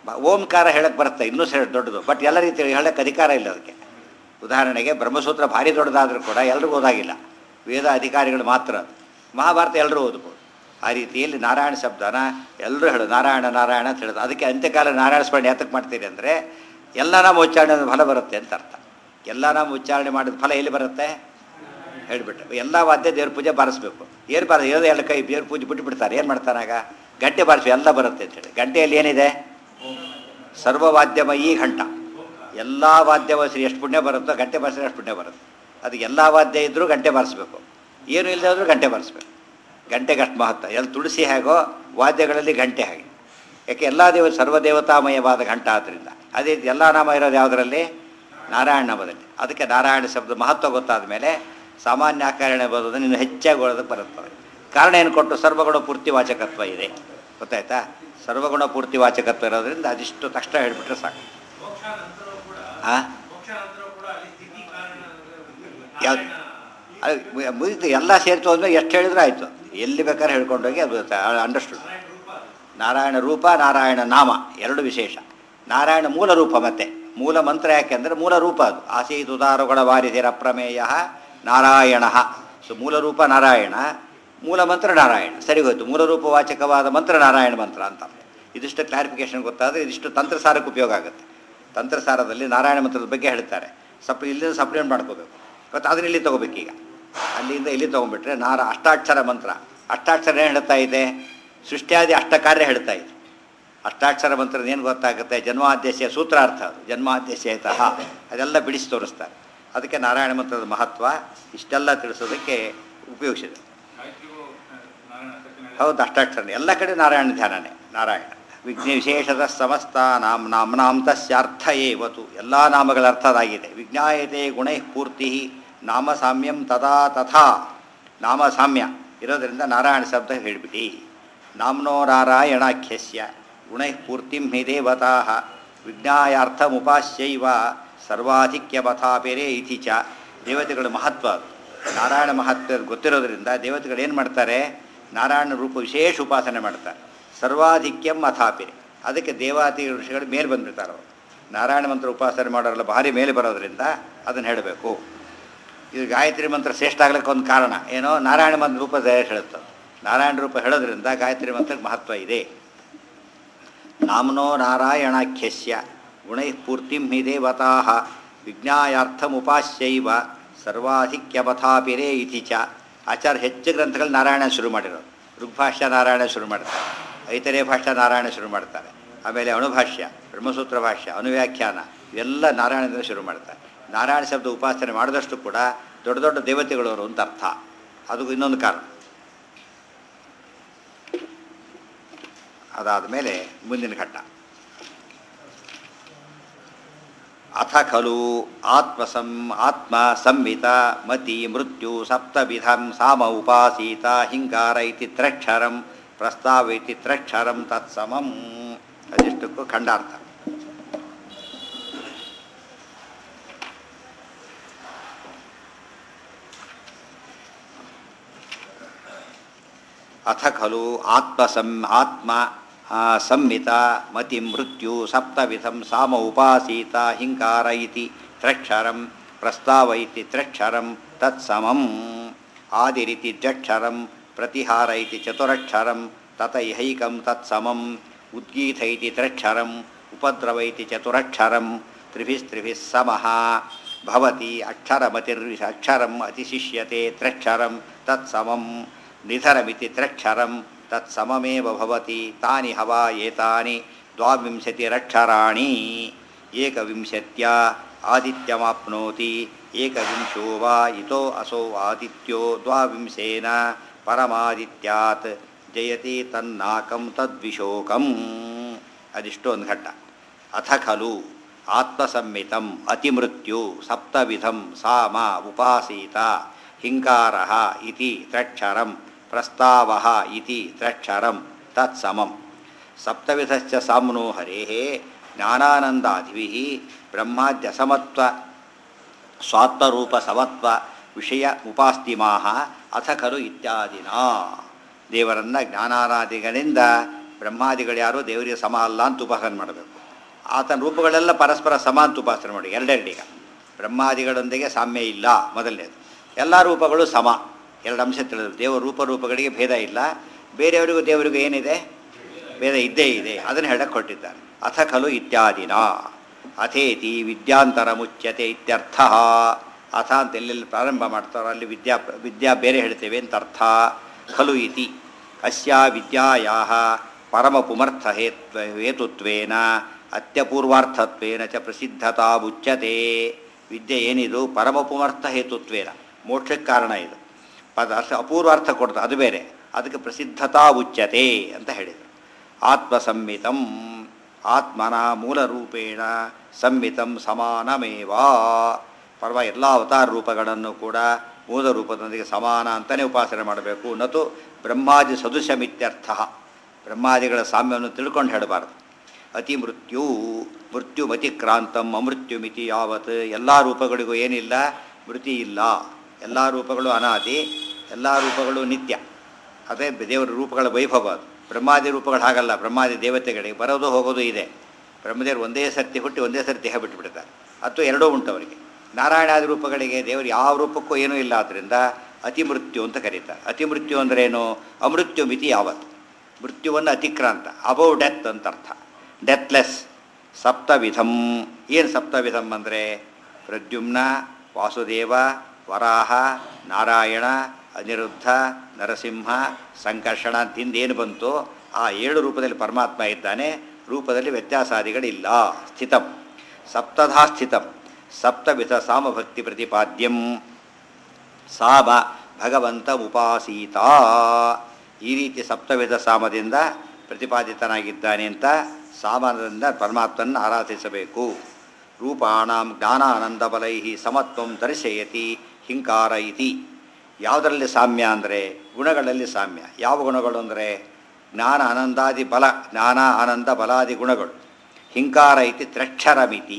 ಬ- ಓಂಕಾರ ಹೇಳಕ್ಕೆ ಬರುತ್ತೆ ಇನ್ನೂ ಸಹ ದೊಡ್ಡದು ಬಟ್ ಎಲ್ಲ ರೀತಿ ಹೇಳಕ್ಕೆ ಅಧಿಕಾರ ಇಲ್ಲ ಅದಕ್ಕೆ ಉದಾಹರಣೆಗೆ ಬ್ರಹ್ಮಸೂತ್ರ ಭಾರಿ ದೊಡ್ಡದಾದರೂ ಕೂಡ ಎಲ್ರಿಗೂ ಓದಾಗಿಲ್ಲ ವೇದ ಅಧಿಕಾರಿಗಳು ಮಾತ್ರ ಅದು. ಮಹಾಭಾರತ ಎಲ್ಲರೂ ಓದ್ಬೋದು ಆ ರೀತಿಯಲ್ಲಿ ನಾರಾಯಣ ಶಬ್ದನ ಎಲ್ಲರೂ ಹೇಳೋದು ನಾರಾಯಣ ನಾರಾಯಣ ಅಂತ ಹೇಳೋದು ಅದಕ್ಕೆ ಅಂತ್ಯಕಾಲ ನಾರಾಯಣ ಸ್ಮರಣೆ ಯಾತಕ್ಕೆ ಮಾಡ್ತೀರಿ ಅಂದರೆ ಎಲ್ಲ ನಾಮ ಉಚ್ಚಾರಣೆ ಫಲ ಬರುತ್ತೆ ಅಂತ ಅರ್ಥ ಎಲ್ಲ ನಾಮ ಉಚ್ಚಾರಣೆ ಮಾಡಿದ ಫಲ ಎಲ್ಲಿ ಬರುತ್ತೆ ಹೇಳಿಬಿಟ್ಟು ಎಲ್ಲ ವಾದ್ಯ ದೇವ್ರ ಪೂಜೆ ಬಾರಿಸ್ಬೇಕು ಏನು ಬಾರ ಇರೋದು ಎರಡು ಕೈ ದೇವ್ರ ಪೂಜೆ ಬಿಟ್ಟು ಬಿಡ್ತಾರೆ ಏನು ಮಾಡ್ತಾರಾಗ ಗಂಟೆ ಬಾರಿಸಿ ಎಲ್ಲ ಬರುತ್ತೆ ಅಂತೇಳಿ ಗಂಟೆಯಲ್ಲಿ ಏನಿದೆ ಸರ್ವವಾದ್ಯಮಯಿ ಘಂಟ ಎಲ್ಲ ವಾದ್ಯ ಶ್ರೀ ಎಷ್ಟು ಪುಣ್ಯ ಬರುತ್ತೋ ಗಂಟೆ ಬಾರಿಸಿದ್ರೆ ಅಷ್ಟು ಪುಣ್ಯ ಬರುತ್ತೆ ಅದಕ್ಕೆ ಎಲ್ಲ ವಾದ್ಯ ಇದ್ದರೂ ಗಂಟೆ ಬಾರಿಸ್ಬೇಕು ಏನು ಇಲ್ಲದೆ ಹೋದ್ರೂ ಗಂಟೆ ಬಾರಿಸ್ಬೇಕು ಗಂಟೆಗೆ ಅಷ್ಟು ಮಹತ್ವ ಎಲ್ಲಿ ತುಳಸಿ ಹೇಗೋ ವಾದ್ಯಗಳಲ್ಲಿ ಗಂಟೆ ಹಾಗೆ ಯಾಕೆ ಎಲ್ಲ ದೇವ ಸರ್ವದೇವತಾಮಯವಾದ ಘಂಟ ಆದ್ದರಿಂದ ಅದೇ ರೀತಿ ಎಲ್ಲ ನಾಮ ಇರೋದು ಯಾವುದರಲ್ಲಿ ನಾರಾಯಣ ನಾಮದಲ್ಲಿ ಅದಕ್ಕೆ ನಾರಾಯಣ ಶಬ್ದ ಮಹತ್ವ ಗೊತ್ತಾದ ಮೇಲೆ ಸಾಮಾನ್ಯ ಆಕರಣೆ ಬರೋದನ್ನು ಇನ್ನು ಹೆಚ್ಚಾಗಿ ಓದೋದಕ್ಕೆ ಬರುತ್ತದೆ ಕಾರಣ ಏನು ಕೊಟ್ಟು ಸರ್ವಗುಣ ಪೂರ್ತಿ ವಾಚಕತ್ವ ಇದೆ ಗೊತ್ತಾಯ್ತಾ ಸರ್ವಗುಣ ಪೂರ್ತಿ ವಾಚಕತ್ವ ಇರೋದ್ರಿಂದ ಅದಿಷ್ಟು ತಕ್ಷಣ ಹೇಳಿಬಿಟ್ರೆ ಸಾಕು ಮೋಕ್ಷ ನಂತರವೂ ಕೂಡ ಆ ಮೋಕ್ಷ ನಂತರವೂ ಕೂಡ ಅಲ್ಲಿ ಸ್ಥಿತಿ ಕಾರಣ ಯಾವ್ದು? ನಾರಾಯಣ ಅದು ಮುಗಿತು ಎಲ್ಲ ಸೇರ್ತು ಅಂದರೆ ಎಷ್ಟು ಹೇಳಿದ್ರೆ ಆಯಿತು ಎಲ್ಲಿ ಬೇಕಾದ್ರೆ ಹೇಳ್ಕೊಂಡೋಗಿ ಅದು ಅಂಡರ್ಸ್ಟುಡ್ ನಾರಾಯಣ ರೂಪ ಅದು. ನಾರಾಯಣ ರೂಪ ನಾರಾಯಣ ನಾಮ ಎರಡು ವಿಶೇಷ ನಾರಾಯಣ ಮೂಲ ರೂಪ ಮತ್ತೆ ಮೂಲ ಮಂತ್ರ ಯಾಕೆಂದರೆ ಮೂಲ ರೂಪ ಅದು ಆಸೀತ್ ಉದಾರಗಳ ವಾರಿಸಿರ ಅಪ್ರಮೇಯ ನಾರಾಯಣ ಸೊ ಮೂಲ ರೂಪ ನಾರಾಯಣ ಮೂಲ ಮಂತ್ರ ನಾರಾಯಣ ಸರಿ ಹೋಯ್ತು ಮೂಲ ರೂಪ ವಾಚಕವಾದ ಮಂತ್ರ ನಾರಾಯಣ ಮಂತ್ರ ಅಂತ ಇದಿಷ್ಟು ಕ್ಲಾರಿಫಿಕೇಶನ್ ಗೊತ್ತಾದರೆ ಇದಿಷ್ಟು ತಂತ್ರಸಾರಕ್ಕೆ ಉಪಯೋಗ ಆಗುತ್ತೆ ತಂತ್ರಸಾರದಲ್ಲಿ ನಾರಾಯಣ ಮಂತ್ರದ ಬಗ್ಗೆ ಹೇಳ್ತಾರೆ ಸಪ್ ಇಲ್ಲಿಂದ ಸಪ್ಲಿಮೆಂಟ್ ಮಾಡ್ಕೋಬೇಕು ಇವತ್ತು ಅದನ್ನ ಇಲ್ಲಿ ತೊಗೋಬೇಕೀಗ ಅಲ್ಲಿಂದ ಇಲ್ಲಿ ತೊಗೊಂಡ್ಬಿಟ್ರೆ ನಾರ ಅಷ್ಟಾಕ್ಷರ ಮಂತ್ರ ಅಷ್ಟಾಕ್ಷರ ಏನು ಹೇಳ್ತಾ ಇದೆ ಸೃಷ್ಟಿಯಾದಿ ಅಷ್ಟಕಾರ್ಯ ಹೇಳ್ತಾ ಇದೆ ಅಷ್ಟಾಕ್ಷರ ಮಂತ್ರದ ಏನು ಗೊತ್ತಾಗುತ್ತೆ ಜನ್ಮಾದ್ಯಸ್ಯ ಸೂತ್ರಾರ್ಥ ಅದು ಜನ್ಮಾದ್ಯಸ್ಯತಃ ಅದೆಲ್ಲ ಬಿಡಿಸಿ ತೋರಿಸ್ತಾರೆ ಅದಕ್ಕೆ ನಾರಾಯಣ ಮಂತ್ರದ ಮಹತ್ವ ಇಷ್ಟೆಲ್ಲ ತಿಳಿಸೋದಕ್ಕೆ ಉಪಯೋಗಿಸಿದೆ ಹೌದು ಅಷ್ಟಾಕ್ಷರ ಎಲ್ಲ ಕಡೆ ನಾರಾಯಣ ಧ್ಯಾನನೇ ನಾರಾಯಣ ವಿಘ್ನ ವಿಶೇಷದ ಸಮಸ್ತ ನಾಮ ನಾಮ್ನಾಂ ತಸ್ಯಾರ್ಥ ಏವತು ಎಲ್ಲ ನಾಮಗಳ ಅರ್ಥ ಅದಾಗಿದೆ ವಿಜ್ಞಾಯತೆ ಗುಣೈ ಪೂರ್ತಿ ನಾಮ ಸಾಮ್ಯಂ ತದಾ ತಥಾ ನಾಮ ಸಾಮ್ಯ ಇರೋದರಿಂದ ನಾರಾಯಣ ಶಬ್ದ ಹೇಳಿಬಿಡಿ ನಾಮ್ನೋ ನಾರಾಯಣಾಖ್ಯಸ್ಯ ಗುಣೈ ಪೂರ್ತಿಂ ಹಿ ದೇವತಾ ವಿಜ್ಞಾಯಾರ್ಥಮುಪಾಸ್ಯೈವ ಸರ್ವಾಧಿಕ್ಯವಥಾಪೆರೆ ಇತಿ ಚ ದೇವತೆಗಳ ಮಹತ್ವ ಅದು ನಾರಾಯಣ ಮಹತ್ವ ಗೊತ್ತಿರೋದ್ರಿಂದ ದೇವತೆಗಳು ಏನು ಮಾಡ್ತಾರೆ ನಾರಾಯಣ ರೂಪ ವಿಶೇಷ ಉಪಾಸನೆ ಮಾಡ್ತಾರೆ ಸರ್ವಾಧಿಕ್ಯಂ ಅಥಾಪಿರೆ ಅದಕ್ಕೆ ದೇವಾತಿ ಋಷಿಗಳು ಮೇಲೆ ಬಂದ್ಬಿಡ್ತಾರೆ ಅವರು ನಾರಾಯಣ ಮಂತ್ರ ಉಪಾಸನೆ ಮಾಡೋರೆಲ್ಲ ಭಾರಿ ಮೇಲೆ ಬರೋದ್ರಿಂದ ಅದನ್ನು ಹೇಳಬೇಕು ಇದು ಗಾಯತ್ರಿ ಮಂತ್ರ ಶ್ರೇಷ್ಠ ಆಗ್ಲಿಕ್ಕೆ ಒಂದು ಕಾರಣ ಏನೋ ನಾರಾಯಣ ಮಂತ್ರ ರೂಪ ಹೇಳುತ್ತೆ ನಾರಾಯಣ ರೂಪ ಹೇಳೋದ್ರಿಂದ ಗಾಯತ್ರಿ ಮಂತ್ರಕ್ಕೆ ಮಹತ್ವ ಇದೆ ನಾಮ್ನೋ ನಾರಾಯಣಾಖ್ಯಸ್ಯ ಗುಣೈ ಪೂರ್ತಿಂ ಹಿ ದೇವತಾ ವಿಜ್ಞಾಯಾರ್ಥಮುಪಾಸ್ಯೈವ ಸರ್ವಾಧಿಕ್ಯವಥಾಪಿರೇ ಇತಿ ಚ ಆಚಾರ್ಯ ಹೆಚ್ಚು ಗ್ರಂಥಗಳು ನಾರಾಯಣ ಶುರು ಮಾಡಿರೋದು ಋಗ್ಭಾಷ್ಯ ನಾರಾಯಣ ಶುರು ಮಾಡ್ತಾರೆ ಐತರೇ ಭಾಷ್ಯ ನಾರಾಯಣ ಶುರು ಮಾಡ್ತಾರೆ ಆಮೇಲೆ ಅಣುಭಾಷ್ಯ ಬ್ರಹ್ಮಸೂತ್ರ ಭಾಷ್ಯ ಅನುವ್ಯಾಖ್ಯಾನ ಇವೆಲ್ಲ ನಾರಾಯಣದಿಂದ ಶುರು ಮಾಡ್ತಾರೆ ನಾರಾಯಣ ಶಬ್ದ ಉಪಾಸನೆ ಮಾಡಿದಷ್ಟು ಕೂಡ ದೊಡ್ಡ ದೊಡ್ಡ ದೇವತೆಗಳವರು ಅಂತ ಅರ್ಥ ಅದು ಇನ್ನೊಂದು ಕಾರಣ ಅದಾದ ಮೇಲೆ ಮುಂದಿನ ಘಟ್ಟ ಅಥ ಖಲು ಆತ್ಮಸಂ ಆತ್ಮ ಸಂಹಿತ ಮತಿ ಮೃತ್ಯು ಸಪ್ತವಿಧಂ ಸಾಮ ಉಪಾಸೀತ ಹಿಂಗಾರ ಇತಿ ತ್ರಕ್ಷರಂ ಪ್ರಸ್ತಾವ ಇತಿ ತ್ರಕ್ಷರಂ ತತ್ಸಮಂ ಅದಿಷ್ಟಕ್ಕೂ ಖಂಡಾರ್ಥ ಅಥ ಖಲು ಆತ್ಮಸಂ ಆತ್ಮ ಆ, ಸಂಹಿತ ಮತಿ ಮೃತ್ಯು ಸಪ್ತವಿಧಂ ಸಾಮ ಉಪಾಸೀತ ಹಿಂಕಾರ ಇತಿ ತ್ರಕ್ಷರಂ ಪ್ರಸ್ತಾವ ಇತಿ ತ್ರಕ್ಷರಂ ತತ್ಸಮಂ ಆದಿರಿತಿ ದ್ವಕ್ಷರಂ ಪ್ರತಿಹಾರ ಇತಿ ಚತುರಕ್ಷರಂ ತತ ಇಹೈಕಂ ತತ್ಸಮಂ ಉದ್ಗೀತ ಇತಿ ತ್ರಕ್ಷರಂ ಉಪದ್ರವ ಇತಿ ಚತುರಕ್ಷರಂ ತ್ರಿಭಿಸ್ತ್ರಿಭಿः ಸಮಃ ಭವತಿ ಅಕ್ಷರಮತಿರ್ವಿ ಅಕ್ಷರಂ ಅತಿಶಿಷ್ಯತೆ ತ್ರಕ್ಷರಂ ತತ್ಸಮಂ ನಿಧರಮಿತಿ ತ್ರಕ್ಷರಂ ತತ್ಸಮಮೇವ ಭವತಿ ತಾನಿ ಹವಾ ಏತಾನಿ ದ್ವಾವಿಂಶತಿರಕ್ಷರಾಣಿ ಏಕವಿಂಶತ್ಯ ಆದಿತ್ಯಮಾಪ್ನೋತಿ ಏಕವಿಂಶೋ ವಾ ಇತೋ ಅಸೋ ಆದಿತ್ಯೋ ದ್ವಾವಿಂಶೇನ ಪರಮಾದಿತ್ಯಾತ್ ಜಯತಿ ತನ್ನಾಕಂ ತದ್ವಿಶೋಕಂ ಅದಿಷ್ಟು ಒಂದು ಘಟ್ಟ ಅಥ ಖಲು ಆತ್ಮಸಂಹಿತಂ ಅತಿಮೃತ್ಯು ಸಪ್ತವಿಧಂ ಸಾಮ ಉಪಾಸೀತ ಹಿಂಕಾರ ಇತಿ ತ್ರಕ್ಷರಂ ಪ್ರಸ್ತಾವ ಇತಿ ತ್ರಕ್ಷರಂ ತತ್ಸಮಂ ಸಪ್ತವಿಧಶ್ಚ ಸಾಮ್ನೋ ಹರೇ ಜ್ಞಾನಾನಂದಾಧಿಭಿ ಬ್ರಹ್ಮಾದ್ಯಸಮತ್ವ ಸ್ವಾತ್ಮರೂಪ ಸಮತ್ವ ವಿಷಯ ಉಪಾಸ್ತಿಮಾಹ ಅಥ ಖಲು ಇತ್ಯಾದಿನ ದೇವರನ್ನ ಜ್ಞಾನಾರಾದಿಗಳಿಂದ ಬ್ರಹ್ಮಾದಿಗಳು ಯಾರು ದೇವರಿಗೆ ಸಮ ಅಲ್ಲ ಅಂತ ಉಪಾಸನೆ ಮಾಡಬೇಕು ಆತನ ರೂಪಗಳೆಲ್ಲ ಪರಸ್ಪರ ಸಮ ಅಂತ ಉಪಾಸನೆ ಮಾಡಿ ಎರಡೆರಡೀಗ ಬ್ರಹ್ಮಾದಿಗಳೊಂದಿಗೆ ಸಾಮ್ಯ ಇಲ್ಲ ಮೊದಲನೇದು ಎಲ್ಲ ರೂಪಗಳು ಸಮ ಎರಡು ಅಂಶ ತಿಳಿದ್ರು ದೇವ ರೂಪರೂಪಗಳಿಗೆ ಭೇದ ಇಲ್ಲ ಬೇರೆಯವರಿಗೂ ದೇವರಿಗೂ ಏನಿದೆ ಭೇದ ಇದ್ದೇ ಇದೆ ಅದನ್ನು ಹೇಳಕ್ಕೆ ಕೊಟ್ಟಿದ್ದಾರೆ ಅಥ ಖಲು ಇತ್ಯಾದಿನ ಅಥೇತಿ ವಿದ್ಯಾಂತರ ಮುಚ್ಯತೆ ಇತ್ಯರ್ಥ ಅಥ ಅಂತ ಎಲ್ಲೆಲ್ಲಿ ಪ್ರಾರಂಭ ಮಾಡ್ತಾರೋ ಅಲ್ಲಿ ವಿದ್ಯಾ ವಿದ್ಯಾ ಬೇರೆ ಹೇಳ್ತೇವೆ ಅಂತ ಅರ್ಥ ಖಲು ಇತಿ ಅಸ್ಯ ವಿದ್ಯಾಯಾ ಪರಮ ಪುಮರ್ಥ ಹೇತ್ವ ಹೇತುತ್ವೇನ ಅತ್ಯಪೂರ್ವಾರ್ಥತ್ವೇನ ಚ ಪ್ರಸಿದ್ಧತಾ ಉಚ್ಯತೆ ವಿದ್ಯೆ ಏನಿದು ಪರಮ ಪುಮರ್ಥ ಹೇತುತ್ವೇನ ಮೋಕ್ಷಕ್ಕೆ ಕಾರಣ ಇದು ಪದ ಅರ್ಥ ಅಪೂರ್ವಾರ್ಥ ಕೊಡ್ತಾ ಅದು ಬೇರೆ ಅದಕ್ಕೆ ಪ್ರಸಿದ್ಧತಾ ಉಚ್ಯತೆ ಅಂತ ಹೇಳಿದರು ಆತ್ಮಸಂಹಿತಂ ಆತ್ಮನ ಮೂಲರೂಪೇಣ ಸಂಹಿತಂ ಸಮಾನಮೇವ ಪರ್ವ ಎಲ್ಲ ಅವತಾರ ರೂಪಗಳನ್ನು ಕೂಡ ಮೂಲ ರೂಪದೊಂದಿಗೆ ಸಮಾನ ಅಂತಲೇ ಉಪಾಸನೆ ಮಾಡಬೇಕು ನತು ಬ್ರಹ್ಮಾದಿ ಸದೃಶಮಿತ್ಯರ್ಥ ಬ್ರಹ್ಮಾದಿಗಳ ಸಾಮ್ಯವನ್ನು ತಿಳ್ಕೊಂಡು ಹೇಳಬಾರ್ದು ಅತಿ ಮೃತ್ಯು ಮೃತ್ಯುಮತಿಕ್ರಾಂತಂ ಅಮೃತ್ಯುಮಿತಿ ಯಾವತ್ ಎಲ್ಲ ರೂಪಗಳಿಗೂ ಏನಿಲ್ಲ ಮೃತಿ ಇಲ್ಲ ಎಲ್ಲ ರೂಪಗಳು ಅನಾದಿ ಎಲ್ಲ ರೂಪಗಳು ನಿತ್ಯ ಅದೇ ದೇವರ ರೂಪಗಳ ವೈಭವ ಅದು ಬ್ರಹ್ಮಾದಿ ರೂಪಗಳು ಹಾಗಲ್ಲ ಬ್ರಹ್ಮಾದಿ ದೇವತೆಗಳಿಗೆ ಬರೋದು ಹೋಗೋದು ಇದೆ ಬ್ರಹ್ಮದೇವರು ಒಂದೇ ಸರ್ತಿ ಹುಟ್ಟಿ ಒಂದೇ ಸರ್ತಿ ದೇಹ ಬಿಟ್ಟುಬಿಡ್ತಾರೆ ಅಥವಾ ಎರಡೂ ಉಂಟು ಅವರಿಗೆ ನಾರಾಯಣಾದಿ ರೂಪಗಳಿಗೆ ದೇವರು ಯಾವ ರೂಪಕ್ಕೂ ಏನೂ ಇಲ್ಲ ಆದ್ದರಿಂದ ಅತಿ ಮೃತ್ಯು ಅಂತ ಕರೀತಾರೆ ಅತಿ ಮೃತ್ಯು ಅಂದ್ರೇನು ಅಮೃತ್ಯು ಮಿತಿ ಯಾವತ್ತು ಮೃತ್ಯುವನ್ನು ಅತಿಕ್ರಾಂತ ಅಬೌವ್ ಡೆತ್ ಅಂತ ಅರ್ಥ ಡೆತ್ಲೆಸ್ ಸಪ್ತವಿಧಂ ಏನು ಸಪ್ತವಿಧಂ ಅಂದರೆ ಪ್ರದ್ಯುಮ್ನ ವಾಸುದೇವ ವರಾಹ ನಾರಾಯಣ ಅನಿರುದ್ಧ ನರಸಿಂಹ ಸಂಕರ್ಷಣ ಅಂತಿಂದ ಏನು ಬಂತು ಆ ಏಳು ರೂಪದಲ್ಲಿ ಪರಮಾತ್ಮ ಇದ್ದಾನೆ ರೂಪದಲ್ಲಿ ವ್ಯತ್ಯಾಸಾದಿಗಳಿಲ್ಲ ಸ್ಥಿತಂ ಸಪ್ತಧಾ ಸ್ಥಿತಂ ಸಪ್ತವಿಧ ಸಾಮಭಕ್ತಿ ಪ್ರತಿಪಾದ್ಯಂ ಸಾಮ ಭಗವಂತ ಉಪಾಸೀತ ಈ ರೀತಿ ಸಪ್ತವಿಧ ಸಾಮದಿಂದ ಪ್ರತಿಪಾದಿತನಾಗಿದ್ದಾನೆ ಅಂತ ಸಾಮದಿಂದ ಪರಮಾತ್ಮನ ಆರಾಧಿಸಬೇಕು ರೂಪಾಣಂ ಜ್ಞಾನಾನಂದ ಬಲೈ ಸಮತ್ವಂ ದರ್ಶಯತಿ ಹಿಂಕಾರ ಇತಿ ಯಾವುದರಲ್ಲಿ ಸಾಮ್ಯ ಅಂದರೆ ಗುಣಗಳಲ್ಲಿ ಸಾಮ್ಯ ಯಾವ ಗುಣಗಳು ಅಂದರೆ ಜ್ಞಾನ ಆನಂದಾದಿ ಬಲ ಜ್ಞಾನ ಆನಂದ ಬಲಾದಿ ಗುಣಗಳು ಹಿಂಕಾರ ಇತಿ ತ್ರಕ್ಷರಮಿತಿ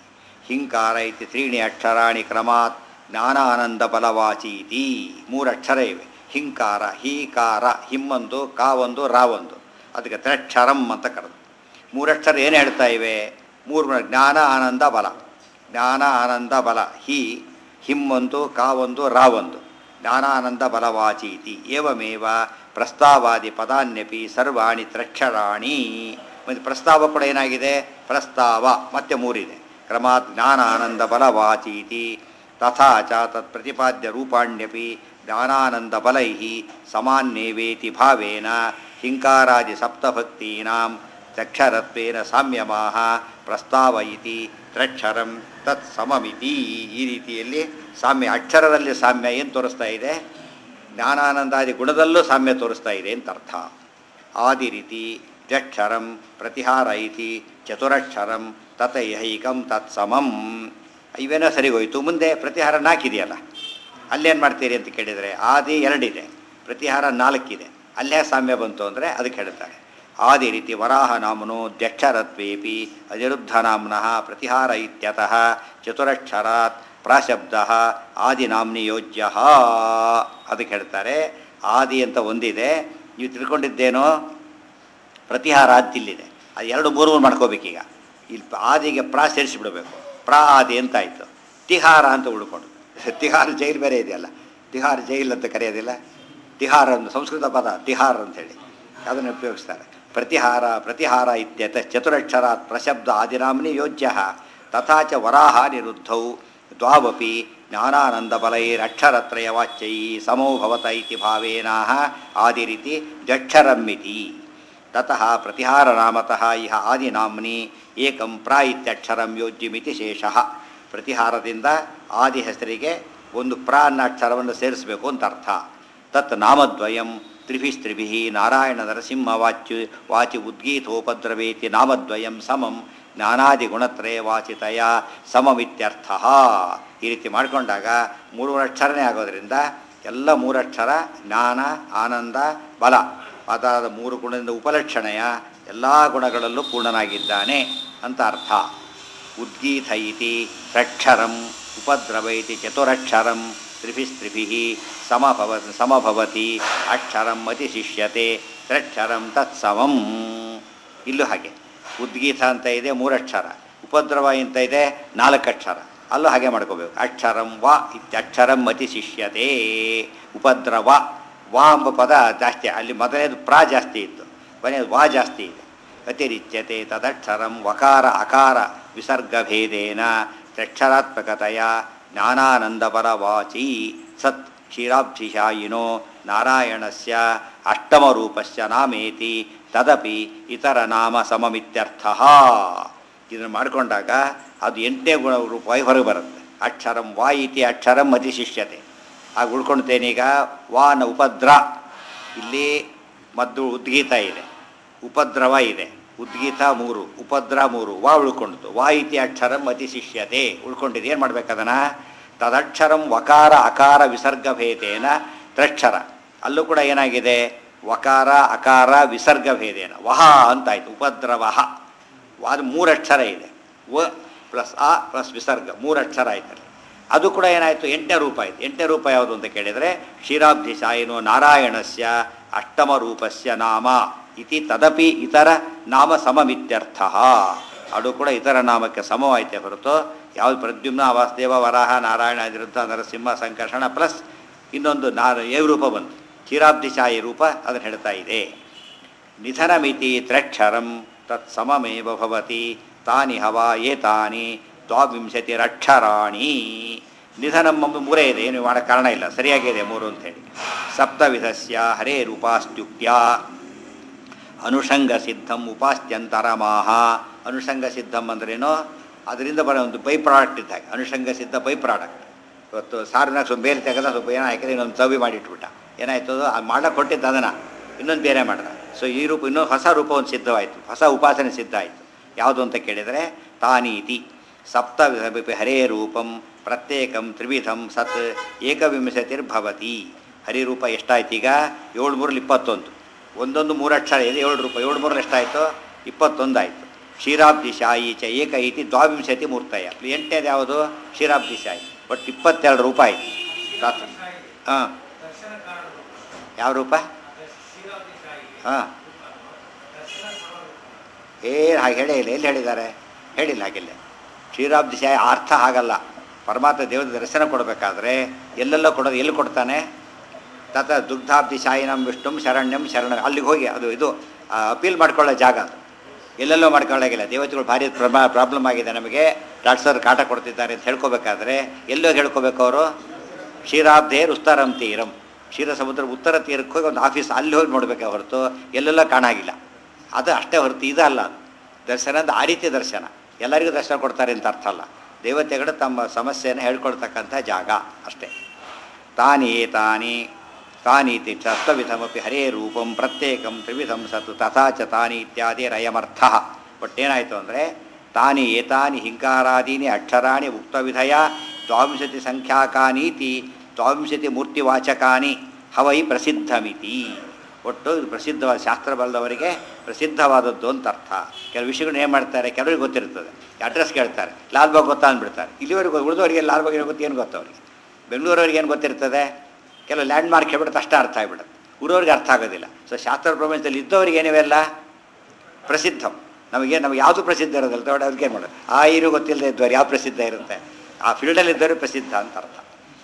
ಹಿಂಕಾರ ಇತಿ ತ್ರೀಣಿ ಅಕ್ಷರಾಣಿ ಕ್ರಮಾತ್ ಜ್ಞಾನ ಆನಂದ ಬಲವಾಚೀತಿ ಮೂರು ಅಕ್ಷರ ಇವೆ ಹಿಂಕಾರ ಹೀಕಾರ ಹಿಮ್ಮೊಂದು ಕಾವೊಂದು ರಾವೊಂದು ಅದಕ್ಕೆ ತ್ರಕ್ಷರಂ ಅಂತ ಕರೆದು ಮೂರಕ್ಷರ ಏನು ಹೇಳ್ತಾ ಇವೆ ಮೂರು ಗುಣ ಜ್ಞಾನ ಆನಂದ ಬಲ ಜ್ಞಾನ ಆನಂದ ಬಲ ಹಿ ಹಿಮ್ಮೊಂದು ಕಾವೊಂದು ರಾವೊಂದು ಜ್ಞಾನಾನಂದ ಬಲವಾಚೀತಿ ಏವಮೇವ ಪ್ರಸ್ತಾವಾದಿ ಪದಾನ್ಯಪಿ ಸರ್ವಾಣಿ ತ್ರಕ್ಷರಾಣಿ ಮತ್ತು ಪ್ರಸ್ತಾವ ಕೂಡ ಏನಾಗಿದೆ ಪ್ರಸ್ತಾವ ಮತ್ತೆ ಮೂರಿದೆ ಕ್ರಮಾತ್ ಜ್ಞಾನಾನಂದ ಬಲವಾಚೀತಿ ತಥಾ ಚ ತತ್ ಪ್ರತಿಪಾದ್ಯ ರೂಪಾಣ್ಯಪಿ ಜ್ಞಾನಾನಂದ ಬಲೈ ಸಮಾನ್ಯೇವೇತಿ ಭಾವೇನ ಹಿಂಕಾರಾದಿ ಸಪ್ತಭಕ್ತೀನಾಂ ಚಕ್ಷರತ್ವೇನ ಸಾಮ್ಯಮಾಹ ಪ್ರಸ್ತಾವ ಇತಿ ತ್ರಕ್ಷರಂ ತತ್ ಸಮಮಿತಿ ಈ ರೀತಿಯಲ್ಲಿ ಸಾಮ್ಯ ಅಕ್ಷರದಲ್ಲಿ ಸಾಮ್ಯ ಏನು ತೋರಿಸ್ತಾ ಇದೆ ಜ್ಞಾನಾನಂದಾದಿ ಗುಣದಲ್ಲೂ ಸಾಮ್ಯ ತೋರಿಸ್ತಾ ಇದೆ ಅಂತ ಅರ್ಥ ಆದಿ ರೀತಿ ಜಕ್ಷರಂ ಪ್ರತಿಹಾರ ಇತಿ ಚತುರಕ್ಷರಂ ತತೈಹೈಕಂ ತತ್ಸಮಂ ಇವೇನೋ ಸರಿಗೋಯ್ತು ಮುಂದೆ ಪ್ರತಿಹಾರ ನಾಲ್ಕಿದೆಯಲ್ಲ ಅಲ್ಲೇನು ಮಾಡ್ತೀರಿ ಅಂತ ಕೇಳಿದರೆ ಆದಿ ಎರಡಿದೆ ಪ್ರತಿಹಾರ ನಾಲ್ಕಿದೆ ಅಲ್ಲೇ ಸಾಮ್ಯ ಬಂತು ಅಂದರೆ ಅದಕ್ಕೆ ಹೇಳ್ತಾರೆ ಆದಿ ರೀತಿ ವರಾಹ ನಾಮನು ದ್ಯಕ್ಷರತ್ವೇಪಿ ಅನಿರುದ್ಧ ನಾಮ್ನಃ ಪ್ರತಿಹಾರ ಇತ್ಯತಃ ಚತುರಕ್ಷರಾತ್ ಪ್ರಾಶಬ್ದ ಆದಿ ನಾಮ್ನಿ ಯೋಜ್ಯ ಅದಕ್ಕೆ ಹೇಳ್ತಾರೆ ಆದಿ ಅಂತ ಒಂದಿದೆ ನೀವು ತಿಳ್ಕೊಂಡಿದ್ದೇನೋ ಪ್ರತಿಹಾರ ಅಂತಿಲ್ಲಿದೆ ಅದು ಎರಡು ಮೂರು ಮೂರು ಮಾಡ್ಕೋಬೇಕೀಗ ಇಲ್ಲಿ ಆದಿಗೆ ಪ್ರಾ ಸೇರಿಸಿಬಿಡಬೇಕು ಪ್ರಾ ಆದಿ ಅಂತ ಆಯಿತು ತಿಹಾರ ಅಂತ ಉಳ್ಕೊಂಡು ತಿಹಾರ ಜೈಲ್ ಬೇರೆ ಇದೆಯಲ್ಲ ತಿಹಾರ್ ಜೈಲ್ ಅಂತ ಕರೆಯೋದಿಲ್ಲ ತಿಹಾರ ಒಂದು ಸಂಸ್ಕೃತ ಪದ ತಿಹಾರ್ ಅಂತೇಳಿ ಅದನ್ನು ಉಪಯೋಗಿಸ್ತಾರೆ ಪ್ರತಿಹಾರ ಪ್ರತಿಹಾರ ಇತ್ಯತ ಚತುರಕ್ಷರಾತ್ ಪ್ರಶಬ್ದ ಆದಿನಾಮ್ನಿ ಯೋಜ್ಯ ತಥಾ ಚ ವರಾಹ ನಿರುದ್ಧೌ ದ್ವಾವಪಿ ಜ್ಞಾನಾನಂದ ಬಲೈರಕ್ಷರತ್ರಯ ವಾಚ್ಯೈ ಸಮೋ ಭವತ ಇತಿ ಭಾವೇನಾಹ ಆದಿರಿತಿ ಜಕ್ಷರಮ್ಮಿತಿ ತತಃ ಪ್ರತಿಹಾರ ನಾಮತಃ ಇಹ ಆದಿನಾಮ್ನಿ ಏಕಂ ಪ್ರಾ ಇತ್ಯಕ್ಷರಂ ಯೋಜ್ಯಮಿತಿ ಶೇಷಃ ಪ್ರತಿಹಾರದಿಂದ ಆದಿ ಹೆಸರಿಗೆ ಒಂದು ಪ್ರಾ ಅನ್ನೋ ಅಕ್ಷರವನ್ನು ಸೇರಿಸಬೇಕು ಅಂತ ಅರ್ಥ ತತ್ ನಾಮದ್ವಯಂ ತ್ರಿಭಿಸ್ತ್ರಿಭಿ ನಾರಾಯಣ ನರಸಿಂಹ ವಾಚ್ಯು ವಾಚಿ ಉದ್ಗೀತೋಪದ್ರವೇತಿ ನಾಮದ್ವಯಂ ಸಮಂ ಜ್ಞಾನಾದಿ ಗುಣತ್ರಯ ವಾಚಿತಯ ಸಮಮಿತ್ಯರ್ಥ ಈ ರೀತಿ ಮಾಡಿಕೊಂಡಾಗ ಮೂರು ಅಕ್ಷರನೇ ಆಗೋದ್ರಿಂದ ಎಲ್ಲ ಮೂರಕ್ಷರ ಜ್ಞಾನ ಆನಂದ ಬಲ ಅದಾದ ಮೂರು ಗುಣದಿಂದ ಉಪಲಕ್ಷಣೆಯ ಎಲ್ಲ ಗುಣಗಳಲ್ಲೂ ಪೂರ್ಣನಾಗಿದ್ದಾನೆ ಅಂತ ಅರ್ಥ ಉದ್ಗೀತ ಇತಿ ಷಕ್ಷರಂ ಉಪದ್ರವ ಇತಿ ಚತುರಕ್ಷರಂ ತ್ರಿಭಿಸ್ತ್ರಿಭಿಃ ಸಮಭವ ಸಮಭವತಿ ಅಕ್ಷರಂ ಅತಿಶಿಷ್ಯತೆ ತ್ರಕ್ಷರಂ ತತ್ಸಮಂ ಇಲ್ಲೂ ಹಾಗೆ ಉದ್ಗೀತ ಅಂತ ಇದೆ ಮೂರಕ್ಷರ ಉಪದ್ರವ ಅಂತ ಇದೆ ನಾಲ್ಕು ಅಕ್ಷರ ಅಲ್ಲೂ ಹಾಗೆ ಮಾಡ್ಕೋಬೇಕು ಅಕ್ಷರಂ ವ ಇತ್ಯಕ್ಷರಂ ಅತಿ ಶಿಷ್ಯತೆ ಉಪದ್ರವ ವಾ ಎಂಬ ಪದ ಜಾಸ್ತಿ ಅಲ್ಲಿ ಮೊದಲನೇದು ಪ್ರಾ ಜಾಸ್ತಿ ಇತ್ತು ಕೊನೆಯದು ವಾ ಜಾಸ್ತಿ ಇದೆ ಅತಿರಿಚ್ಯತೆ ತದಕ್ಷರಂ ವಕಾರ ಅಕಾರ ವಿಸರ್ಗಭೇದೇನ ತ್ಯಕ್ಷರಾತ್ಮಕತೆಯ ಜ್ಞಾನಾನಂದಪರವಾಚಿ ಸತ್ ಕ್ಷೀರಾಬ್ಧಿಶಾಯಿನೋ ನಾರಾಯಣಸ್ಯ ಅಷ್ಟಮರೂಪಸ್ಯ ನಾಮೇತಿ ತದಪಿ ಇತರ ನಾಮ ಸಮಮಿತ್ಯರ್ಥ ಇದನ್ನು ಮಾಡಿಕೊಂಡಾಗ ಅದು ಎಂಟನೇ ಗುಣ ರೂಪವಾಗಿ ಹೊರಗೆ ಬರುತ್ತೆ ಅಕ್ಷರಂ ವಾ ಇತಿ ಅಕ್ಷರಂ ಅತಿಶಿಷ್ಯತೆ ಆಗ ಉಳ್ಕೊಳ್ತೇನೀಗ ವಾನ ಉಪದ್ರ ಇಲ್ಲಿ ಮದ್ದು ಉದ್ಗೀತ ಇದೆ ಉಪದ್ರವ ಇದೆ ಉದ್ಗೀತ ಮೂರು ಉಪದ್ರ ಮೂರು ವಾ ಉಳ್ಕೊಂಡಿತು ವಾ ಇತಿ ಅಕ್ಷರಂ ಅತಿ ಶಿಷ್ಯತೆ ಉಳ್ಕೊಂಡಿದೆ ಏನು ಮಾಡ್ಬೇಕದನ್ನ ತದಕ್ಷರಂ ವಕಾರ ಅಕಾರ ವಿಸರ್ಗಭೇದೇನ ತ್ರಕ್ಷರ ಅಲ್ಲೂ ಕೂಡ ಏನಾಗಿದೆ ವಕಾರ ಅಕಾರ ವಿಸರ್ಗಭೇದೇನ ವಹ ಅಂತಾಯ್ತು ಉಪದ್ರವಹ ಅದು ಮೂರಕ್ಷರ ಇದೆ ವ ಪ್ಲಸ್ ಆ ಪ್ಲಸ್ ವಿಸರ್ಗ ಮೂರಕ್ಷರ ಆಯ್ತಲ್ಲ ಅದು ಕೂಡ ಏನಾಯಿತು ಎಂಟನೇ ರೂಪ ಆಯಿತು ಎಂಟನೇ ರೂಪ ಯಾವುದು ಅಂತ ಕೇಳಿದರೆ ಕ್ಷೀರಾಬ್ಧಿ ಸಾಯಿನೋ ನಾರಾಯಣಸ್ಯ ಅಷ್ಟಮ ರೂಪಸ್ಯ ನಾಮ ಇತಿ ತದಪಿ ಇತರ ನಾಮ ಸಮಮಿತ್ಯರ್ಥ ಅದು ಕೂಡ ಇತರ ನಾಮಕ್ಕೆ ಸಮವಾಯಿತೆ ಹೊರತು ಯಾವುದು ಪ್ರದ್ಯುಮ್ನ ವಾಸುದೇವ ವರಾಹ ನಾರಾಯಣ ವಿರುದ್ಧ ನರಸಿಂಹ ಸಂಕರ್ಷಣ ಪ್ಲಸ್ ಇನ್ನೊಂದು ನಾ ಏಳು ರೂಪ ಬಂತು ಕ್ಷೀರಾಬ್ಧಿಶಾಯಿ ರೂಪ ಅದನ್ನು ಹೇಳ್ತಾ ಇದೆ ನಿಧನಮಿತಿ ತ್ರಕ್ಷರಂ ತತ್ ಸಮಮೇವ ಭವತಿ ತಾನಿ ಹವಾ ಏತಾನಿ ದ್ವಾವಿಂಶತಿರಕ್ಷರಾಣಿ ನಿಧನಂ ಎಂಬ ಮೂರೇ ಇದೆ ಏನು ಮಾಡೋ ಕಾರಣ ಇಲ್ಲ ಸರಿಯಾಗಿದೆ ಮೂರು ಅಂತೇಳಿ ಸಪ್ತವಿಧಸ್ಯ ಹರೇ ರೂಪಾಸ್ತ್ಯುಕ್ತ್ಯ ಅನುಷಂಗ ಸಿದ್ಧಂ ಉಪಾಸ್ತ್ಯಂತರಮಾಹ ಅನುಷಂಗ ಸಿದ್ಧಂ ಅಂದ್ರೇನು ಅದರಿಂದ ಬರೋ ಒಂದು ಬೈ ಪ್ರಾಡಕ್ಟ್ ಇದ್ದ ಹಾಗೆ ಅನುಷಂಗ ಸಿದ್ಧ ಬೈ ಪ್ರಾಡಕ್ಟ್ ಇವತ್ತು ಸಾರಿನಾಗ ಸ್ವಲ್ಪ ಬೇರೆ ತೆಗೆದ ಸ್ವಲ್ಪ ಏನೋ ಹಾಕಿದ್ರೆ ಇನ್ನೊಂದು ತವಿ ಮಾಡಿಟ್ಬಿಟ್ಟ ಏನಾಯ್ತು ಅದು ಅದು ಮಾಡಕ್ಕೆ ಕೊಟ್ಟಿದ್ದು ಅದನ್ನು ಇನ್ನೊಂದು ಬೇರೆ ಮಾಡಿದ ಸೊ ಈ ರೂಪ ಇನ್ನೊಂದು ಹೊಸ ರೂಪ ಒಂದು ಸಿದ್ಧವಾಯಿತು ಹೊಸ ಉಪಾಸನೆ ಸಿದ್ಧ ಆಯಿತು ಯಾವುದು ಅಂತ ಕೇಳಿದರೆ ತಾನೀತಿ ಸಪ್ತ ಹರೇ ರೂಪಂ ಪ್ರತ್ಯೇಕಂ ತ್ರಿವಿಧಂ ಸತ್ ಏಕವಿಂಶತಿರ್ಭವತಿ ಹರಿರೂಪ ಎಷ್ಟಾಯ್ತು ಈಗ ಏಳು ಮೂರಲ್ಲಿ ಇಪ್ಪತ್ತೊಂದು ಒಂದೊಂದು ಮೂರಕ್ಷರ ಇದೆ ಏಳು ರೂಪಾಯಿ ಏಳು ಮೂರಲ್ಲಿ ಎಷ್ಟಾಯಿತು ಇಪ್ಪತ್ತೊಂದು ಆಯಿತು ಕ್ಷೀರಾಬ್ಧಿ ಶಾಯಿ ಚ ಏಕ ಐತಿ ದ್ವಾವಿಂಶತಿ ಮೂರ್ತಯ ಎಂಟನೇದು ಯಾವುದು ಕ್ಷೀರಾಬ್ಧಿ ಶಾಯಿ ಒಟ್ಟು ಇಪ್ಪತ್ತೆರಡು ರೂಪಾಯಿ ಆಯಿತು ಹಾಂ ದರ್ಶನ ಕಾರಣ ಯಾವ ರೂಪ ಶ್ರೀರಾಮಕೃಷ್ಣ ಹಾಂ ದರ್ಶನ ಕಾರಣ ಏನು ಹಾಗೆ ಹೇಳೇ ಇಲ್ಲ ಎಲ್ಲಿ ಹೇಳಿದ್ದಾರೆ ಹೇಳಿಲ್ಲ ಹಾಗಿಲ್ಲ ಕ್ಷೀರಾಬ್ಧಿಶಾಯ ಅರ್ಥ ಹಾಗಲ್ಲ ಪರಮಾತ್ಮ ದೇವರ ದರ್ಶನ ಕೊಡಬೇಕಾದ್ರೆ ಎಲ್ಲೆಲ್ಲ ಕೊಡೋದು ಎಲ್ಲಿ ಕೊಡ್ತಾನೆ ತತ ದುಗ್ಧಾಬ್ಧಿಶಾಯಿನಂ ವಿಷ್ಣುಂ ಶರಣ್ಯಂ ಶರಣ ಅಲ್ಲಿಗೆ ಹೋಗಿ ಅದು ಇದು ಅಪೀಲ್ ಮಾಡ್ಕೊಳ್ಳೋ ಜಾಗ ಅದು ಎಲ್ಲೆಲ್ಲೋ ಮಾಡ್ಕೊಳ್ಳೋಗಿಲ್ಲ ದೇವತೆಗಳು ಭಾರಿ ಪ್ರಮಾ ಪ್ರಾಬ್ಲಮ್ ಆಗಿದೆ ನಮಗೆ ಡಾಕ್ಟರ್ ಕಾಟ ಕೊಡ್ತಿದ್ದಾರೆ ಅಂತ ಹೇಳ್ಕೊಬೇಕಾದ್ರೆ ಎಲ್ಲೋ ಹೇಳ್ಕೊಬೇಕು ಅವರು ಕ್ಷೀರಾಬ್ಧೇರ್ ಉತ್ತರಂ ತೀರಂ ಕ್ಷೀರ ಸಮುದ್ರ ಉತ್ತರ ತೀರಕ್ಕೆ ಹೋಗಿ ಒಂದು ಆಫೀಸ್ ಅಲ್ಲಿ ಹೋಗಿ ನೋಡಬೇಕೆ ಹೊರತು ಎಲ್ಲೆಲ್ಲ ಕಾಣಾಗಿಲ್ಲ ಅದು ಅಷ್ಟೇ ಹೊರತು ಇದಲ್ಲ ಅದು ದರ್ಶನ ಅಂದ್ರೆ ಆ ರೀತಿ ದರ್ಶನ ಎಲ್ಲರಿಗೂ ದರ್ಶನ ಕೊಡ್ತಾರೆ ಅಂತ ಅರ್ಥ ಅಲ್ಲ ದೇವತೆಗಳು ತಮ್ಮ ಸಮಸ್ಯೆಯನ್ನು ಹೇಳ್ಕೊಳ್ತಕ್ಕಂಥ ಜಾಗ ಅಷ್ಟೇ ತಾನಿ ಏತಾನಿ ತಾನೀತಿ ಸಪ್ತವಿಧಮಪಿ ಹರೇ ರೂಪಂ ಪ್ರತ್ಯೇಕಂ ತ್ರಿವಿಧಂ ಸತ್ ತಥಾ ಚ ತಾನಿ ಇತ್ಯಾದಿ ರಯಮರ್ಥ ಒಟ್ಟೇನಾಯಿತು ಅಂದರೆ ತಾನಿ ಏತಾನಿ ಹಿಂಕಾರಾದೀನಿ ಅಕ್ಷರಾಣಿ ಉಕ್ತವಿಧಯ ದ್ವಾಂಶತಿ ಸಂಖ್ಯಾಕಾನೀತಿ ದ್ವಾಂಶತಿ ಮೂರ್ತಿವಾಚಕಾನಿ ಹವೈ ಪ್ರಸಿದ್ಧಮಿತಿ ಒಟ್ಟು ಇದು ಪ್ರಸಿದ್ಧವಾದ ಶಾಸ್ತ್ರ ಬಲ್ಲದವರಿಗೆ ಪ್ರಸಿದ್ಧವಾದದ್ದು ಅಂತ ಅರ್ಥ ಕೆಲವು ವಿಷಯಗಳನ್ನ ಏನು ಮಾಡ್ತಾರೆ ಕೆಲವರಿಗೆ ಗೊತ್ತಿರ್ತದೆ ಅಡ್ರೆಸ್ ಕೇಳ್ತಾರೆ ಲಾಲ್ಬಾಗ್ ಗೊತ್ತಾ ಅಂದ್ಬಿಡ್ತಾರೆ ಇಲ್ಲಿವರೆಗೂ ಉಳಿದವರಿಗೆ ಲಾಲ್ಬಾಗ್ ಏನೋ ಗೊತ್ತು ಏನು ಗೊತ್ತು ಅವ್ರಿಗೆ ಬೆಂಗಳೂರವ್ರಿಗೆ ಏನು ಗೊತ್ತಿರ್ತದೆ ಕೆಲವು ಲ್ಯಾಂಡ್ ಮಾರ್ಕ್ ಹೇಳ್ಬಿಡುತ್ತೆ ಅಷ್ಟೇ ಅರ್ಥ ಆಗಿಬಿಡುತ್ತೆ ಊರವ್ರಿಗೆ ಅರ್ಥ ಆಗೋದಿಲ್ಲ ಸೊ ಶಾಸ್ತ್ರ ಪ್ರಪಂಚದಲ್ಲಿ ಇದ್ದವರಿಗೆ ಏನಿವೆಲ್ಲ ಪ್ರಸಿದ್ಧ ನಮಗೆ ನಮಗೆ ಯಾವುದು ಪ್ರಸಿದ್ಧ ಇರೋದಿಲ್ಲ ದೊಡ್ಡ ಅದಕ್ಕೆ ಏನು ಮಾಡೋದು ಆ ಇರು ಗೊತ್ತಿಲ್ಲದೆ ಇದ್ದವ್ರು ಯಾವ ಪ್ರಸಿದ್ಧ ಇರುತ್ತೆ ಆ ಫೀಲ್ಡಲ್ಲಿ ಇದ್ದವರು ಪ್ರಸಿದ್ಧ ಅಂತ ಅರ್ಥ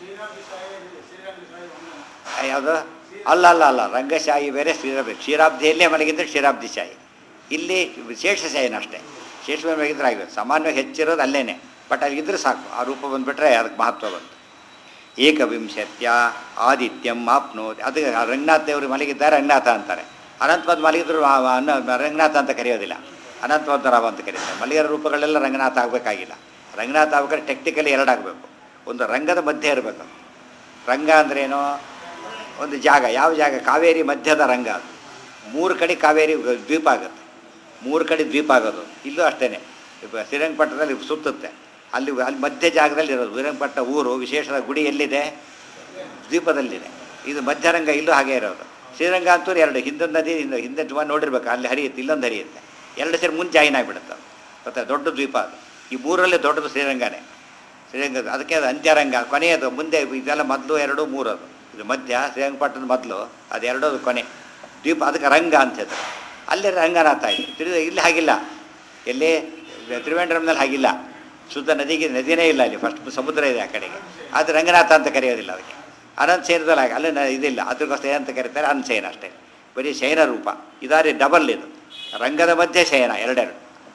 ಆ, ಯಾವುದು ಅಲ್ಲ ಅಲ್ಲ ಅಲ್ಲ ರಂಗಶಾಹಿ ಬೇರೆ ಶ್ರೀರಾಬ್ಧಿ ಕ್ಷೀರಾಬ್ಧಿಯಲ್ಲೇ ಮಲಗಿದ್ರೆ ಕ್ಷೀರಾಬ್ಧಿ ಶಾಹಿ ಇಲ್ಲಿ ಶೇಷಶಾಹಿನ ಅಷ್ಟೇ ಶೇಷ ಮಲಗಿದ್ರೆ ಆಗಿವೆ ಸಾಮಾನ್ಯವಾಗಿ ಹೆಚ್ಚಿರೋದು ಅಲ್ಲೇನೆ ಬಟ್ ಅಲ್ಲಿದ್ರೆ ಸಾಕು ಆ ರೂಪ ಬಂದುಬಿಟ್ರೆ ಅದಕ್ಕೆ ಮಹತ್ವ ಬಂತು ಏಕವಿಂಶತ್ಯ ಆದಿತ್ಯಂ ಆಪ್ನೋತಿ ಅದು ರಂಗನಾಥ ದೇವರು ಮಲಗಿದ್ದಾರೆ ರಂಗನಾಥ ಅಂತಾರೆ ಅನಂತಪದ್ ಮಲಗಿದ್ರು ಆ- ಆ- ಅನ್ನ ರಂಗನಾಥ ಅಂತ ಕರೆಯೋದಿಲ್ಲ ಅನಂತಪದ್ಮರಾವ ಅಂತ ಕರೀತಾರೆ ಮಲಗಿರೋ ರೂಪಗಳೆಲ್ಲ ರಂಗನಾಥ ಆಗಬೇಕಾಗಿಲ್ಲ ರಂಗನಾಥ ಆಗ್ಬೇಕಾದ್ರೆ ಟೆಕ್ನಿಕಲಿ ಎರಡಾಗಬೇಕು ಒಂದು ರಂಗದ ಮಧ್ಯೆ ಇರಬೇಕು ರಂಗ ಅಂದ್ರೇನು ಒಂದು ಜಾಗ ಯಾವ ಜಾಗ ಕಾವೇರಿ ಮಧ್ಯದ ರಂಗ ಅದು ಮೂರು ಕಡೆ ಕಾವೇರಿ ದ್ವೀಪ ಆಗುತ್ತೆ ಮೂರು ಕಡೆ ದ್ವೀಪ ಆಗೋದು ಇಲ್ಲೂ ಅಷ್ಟೇ ಶ್ರೀರಂಗಪಟ್ಟಣದಲ್ಲಿ ಸುತ್ತುತ್ತೆ ಅಲ್ಲಿ ಅಲ್ಲಿ ಮಧ್ಯ ಜಾಗದಲ್ಲಿ ಇರೋದು ಶ್ರೀರಂಗಪಟ್ಟಣ ಊರು ವಿಶೇಷದ ಗುಡಿ ಎಲ್ಲಿದೆ ದ್ವೀಪದಲ್ಲಿದೆ ಇದು ಮಧ್ಯರಂಗ ಇಲ್ಲೂ ಹಾಗೆ ಇರೋದು ಶ್ರೀರಂಗ ಅಂತೂ ಎರಡು ಹಿಂದೊಂದು ನದಿ ಹಿಂದೆ ಹಿಂದೆ ತುಂಬ ನೋಡಿರ್ಬೇಕು ಅಲ್ಲಿ ಹರಿಯುತ್ತೆ ಇಲ್ಲೊಂದು ಹರಿಯುತ್ತೆ ಎರಡು ಸೇರಿ ಮುಂದೆ ಜಾಯಿನ್ ಆಗಿಬಿಡುತ್ತೆ ಅದು ಗೊತ್ತಾ ದೊಡ್ಡ ದ್ವೀಪ ಅದು ಈ ಮೂರಲ್ಲೇ ದೊಡ್ಡದು ಶ್ರೀರಂಗನೇ ಶ್ರೀರಂಗ ಅದಕ್ಕೆ ಅದು ಅಂತ್ಯರಂಗ ಕೊನೆಯದು ಮುಂದೆ ಇದೆಲ್ಲ ಮೊದಲು ಎರಡು ಮೂರು ಅದು ಇದು ಮಧ್ಯ ಶ್ರೀರಂಗಪಟ್ಟಣದ ಮೊದಲು ಅದು ಎರಡೋದು ಕೊನೆ ದ್ವೀಪ ಅದಕ್ಕೆ ರಂಗ ಅಂತ ಹೇಳ್ತಾರೆ ಅಲ್ಲಿ ರಂಗನಾಥ ಇದೆ ತಿರುಗಿ ಇಲ್ಲಿ ಹಾಗಿಲ್ಲ ಎಲ್ಲಿ ತ್ರಿವೇಂದ್ರಂನಲ್ಲಿ ಹಾಗಿಲ್ಲ ಶುದ್ಧ ನದಿಗೆ ನದಿನೇ ಇಲ್ಲ ಅಲ್ಲಿ ಫಸ್ಟ್ ಸಮುದ್ರ ಇದೆ ಆ ಕಡೆಗೆ ಅದು ರಂಗನಾಥ ಅಂತ ಕರೆಯೋದಿಲ್ಲ ಅದಕ್ಕೆ ಅನಂತ ಶಯನದಲ್ಲಿ ಹಾಗೆ ಅಲ್ಲಿ ನ- ಇದಿಲ್ಲ ಅದಕ್ಕೋಸ್ಕರ ಏನಂತ ಕರೀತಾರೆ ಅನಂತ ಶಯನ ಅಷ್ಟೇ ಬರೀ ಶಯನ ರೂಪ ಇದಾರೆ ಡಬಲ್ ಇದು ರಂಗದ ಮಧ್ಯೆ ಶಯನ ಎರಡೆರಡು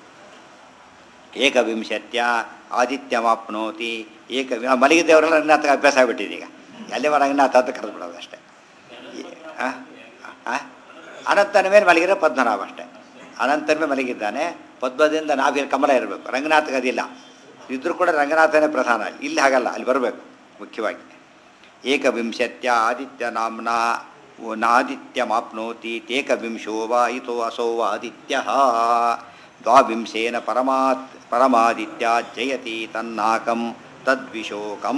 ಏಕವಿಂಶತ್ಯ ಆದಿತ್ಯಮಾಪ್ನೋತಿ ಏಕ ನಾವು ಮಲಗಿದ್ದೇವರೆಲ್ಲ ರಂಗನಾಥಕ್ಕೆ ಅಭ್ಯಾಸ ಆಗಿಬಿಟ್ಟಿದೆ ಈಗ ಎಲ್ಲಿ ರಂಗನಾಥ ಅಂತ ಕರೆದು ಬಿಡೋದು ಅಷ್ಟೇ ಆ? ಆ? ಅನಂತನ ಮೇಲೆ ಮಲಗಿರೋ ಪದ್ಮನಾಭ ಅಷ್ಟೇ ಅನಂತನ ಮೇಲೆ ಮಲಗಿದ್ದಾನೆ ಪದ್ಮದಿಂದ ನಾಭಿನ ಕಮಲ ಇರಬೇಕು ರಂಗನಾಥಗೆ ಅದಿಲ್ಲ ಇದ್ರೂ ಕೂಡ ರಂಗನಾಥನೇ ಪ್ರಧಾನ ಇಲ್ಲಿ ಹಾಗಲ್ಲ ಅಲ್ಲಿ ಬರಬೇಕು ಮುಖ್ಯವಾಗಿ ಏಕವಿಂಶತ್ಯ ಆದಿತ್ಯ ನಾಮ್ನ ನಾದಿತ್ಯಮಾಪ್ನೋತಿ ತೇಕವಿಂಶೋ ವಾ ಇತೋ ಅಸೋ ವಾ ಆದಿತ್ಯ ದ್ವಾವಿಂಶೇನ ಪರಮಾತ್ ಪರಮಾದಿತ್ಯ ಜಯತಿ ತನ್ನಾಕಂ ತದ್ವಿಶೋಕಂ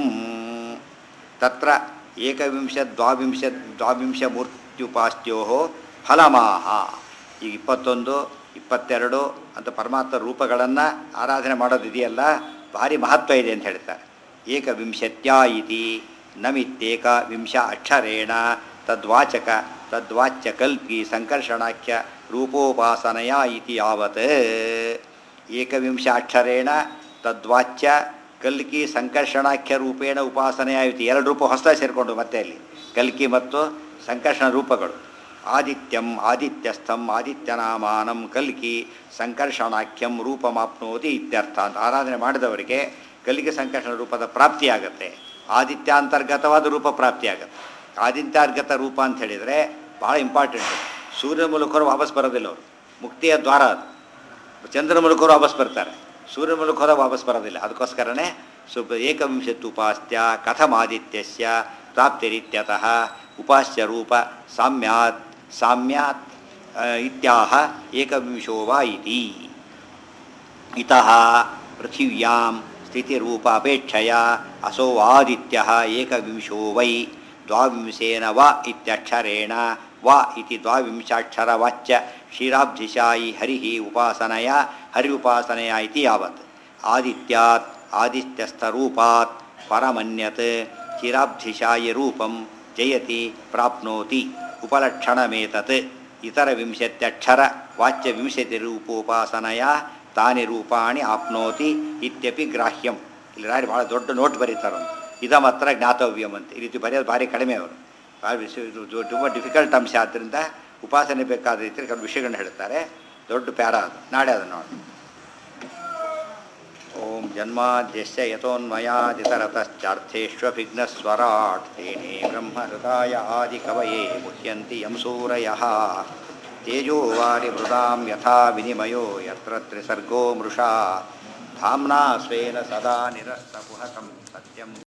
ತತ್ರ ಏಕವಿಂಶ ದ್ವಾವಿಂಶ ದ್ವಾವಿಂಶ ಮೂರ್ತ್ಯುಪಾಸ್ತ್ಯೋ ಫಲಮಾಹ ಈಗ ಇಪ್ಪತ್ತೊಂದು ಇಪ್ಪತ್ತೆರಡು ಅಂತ ಪರಮಾತ್ಮ ರೂಪಗಳನ್ನು ಆರಾಧನೆ ಮಾಡೋದಿದೆಯಲ್ಲ ಭಾರಿ ಮಹತ್ವ ಇದೆ ಅಂತ ಹೇಳ್ತಾರೆ ಏಕವಿಂಶತ್ಯ ಇತಿ ನಮಿತ್ತೇಕ ವಿಂಶ ಅಕ್ಷರೇಣ ತದ್ವಾಚಕ ತದ್ವಾಚ್ಯ ಕಲ್ಪಿ ಸಂಕರ್ಷಣಾಖ್ಯ ರೂಪೋಪಾಸನಯ ಇತಿ ಯಾವತ್ ಏಕವಿಂಶ ಅಕ್ಷರೇಣ ತದ್ವಾಚ್ಯ ಕಲ್ಕಿ ಸಂಕರ್ಷಣಾಖ್ಯ ರೂಪೇಣ ಉಪಾಸನೆಯ ಇತಿ ಎರಡು ರೂಪ ಹೊಸ ಸೇರಿಕೊಂಡು ಮತ್ತೆ ಅಲ್ಲಿ ಕಲ್ಕಿ ಮತ್ತು ಸಂಕರ್ಷಣ ರೂಪಗಳು ಆದಿತ್ಯಂ ಆದಿತ್ಯಸ್ಥಂ ಆದಿತ್ಯನಾಮಾನಂ ಕಲ್ಕಿ ಸಂಕರ್ಷಣಾಖ್ಯಂ ರೂಪಮಾಪ್ನೋತಿ ಇತ್ಯರ್ಥ ಅಂತ ಆರಾಧನೆ ಮಾಡಿದವರಿಗೆ ಕಲಿಕೆ ಸಂಕರ್ಷಣ ರೂಪದ ಪ್ರಾಪ್ತಿಯಾಗತ್ತೆ ಆದಿತ್ಯಾಂತರ್ಗತವಾದ ರೂಪ ಪ್ರಾಪ್ತಿಯಾಗತ್ತೆ ಆದಿತ್ಯಾಂತರ್ಗತ ರೂಪ ಅಂತ ಹೇಳಿದರೆ ಭಾಳ ಇಂಪಾರ್ಟೆಂಟ್ ಸೂರ್ಯನ ಮೂಲಕವರು ವಾಪಸ್ ಬರೋದಿಲ್ಲ ಅವರು ಮುಕ್ತಿಯ ದ್ವಾರ ಅದು ಚಂದ್ರನ ಮೂಲಕವರು ವಾಪಸ್ ಬರ್ತಾರೆ ಸೂರ್ಯನ ಮೂಲಕ ಹೋದಾಗ ವಾಪಸ್ ಬರೋದಿಲ್ಲ ಅದಕ್ಕೋಸ್ಕರನೇ ಸು ಏಕವಿಂಶತ್ಯುಪಾಸ್ತ್ಯ ಕಥಮಾದಿತ್ಯಸ್ಯ ಪ್ರಾಪ್ತಿರಿತ್ಯತಃ ಉಪಾಸ್ಯ ರೂಪ ಸಾಮ್ಯಾತ್ ಸಾಮ್ಯಾತ್ ಆ, ಇತ್ಯಾಹ ಏಕವಿಂಶೋ ವಾ ಇತಿ ಇತಃ ಪೃಥಿವ್ಯಾಂ ಸ್ಥಿತಿರೂಪ ಅಪೇಕ್ಷಯ ಅಸೋ ಆದಿತ್ಯ ಏಕವಿಂಶೋ ವೈ ದ್ವಾವಿಂಶೇನ ವ ಇತ್ಯಕ್ಷರೇಣ ವ ಇತಿ ದ್ವಾವಿಂಶಾಕ್ಷರ ವಾಚ್ಯ ಕ್ಷೀರಾಬ್ಧಿಶಾಯಿ ಹರಿ ಉಪಾಸನಯ ಹರಿ ಉಪಾಸನಯ ಇತಿ ಯಾವತ್ ಆದಿತ್ಯಾತ್ ಆದಿತ್ಯಸ್ಥರೂಪಾತ್ ಪರಮನ್ಯತ್ ಕ್ಷೀರಾಬ್ಧಿಶಾಯಿ ರೂಪಂ ಜಯತಿ ಪ್ರಾಪ್ನೋತಿ ಉಪಲಕ್ಷಣಮೇತತ್ ಇತರ ವಿಂಶತ್ಯಕ್ಷರ ವಾಚ್ಯ ವಿಂಶತಿ ರೂಪೋಪಾಸನಯ ತಾನಿ ರೂಪಾಣಿ ಆಪ್ನೋತಿ ಇತ್ಯಪಿ ಗ್ರಾಹ್ಯಂ ಇಲ್ಲಿ ರಾರಿ ಭಾಳ ದೊಡ್ಡ ನೋಟ್ ಬರೀತಾರಂತ ಇದ ಮಾತ್ರ ಜ್ಞಾತವ್ಯಂ ಅಂತ ಈ ರೀತಿ ಬರೆಯೋದು ಭಾರಿ ಕಡಿಮೆ ಅವರು ಭಾರಿ ವಿಷಯ ಇದು ಇದು ತುಂಬ ಡಿಫಿಕಲ್ಟ್ ಅಂಶ ಆದ್ದರಿಂದ ಉಪಾಸನೆ ಬೇಕಾದ ರೀತಿ ಕೆಲವು ವಿಷಯಗಳನ್ನ ಹೇಳ್ತಾರೆ ದೊಡ್ಡ ಪ್ಯಾರ ಅದು ನಾಳೆ ಅದನ್ನು ನೋಡಿ ಓಂ ಜನ್ಮಾದ್ಯಸ್ಯ ಯತೋನ್ಮಯಾದಿತರತಶ್ಚಾರ್ಥೇಷ್ವಭಿಘ್ನಸ್ವರಾಟ್ ತೇನೇ ಬ್ರಹ್ಮಹೃದಾಯ ಆದಿಕವಯೇ ಮುಹ್ಯಂತಿ ಯಂ ಸೂರಯಃ ತೇಜೋ ವಾರಿಮೃದಾಂ ಯಥಾ ವಿನಿಮಯೋ ಯತ್ರ ತ್ರಿಸರ್ಗೋ ಮೃಷಾ ಧಾಮ್ನಾ ಸ್ವೇನ ಸದಾ ನಿರಸ್ತಕುಹಕಂ ಸತ್ಯಂ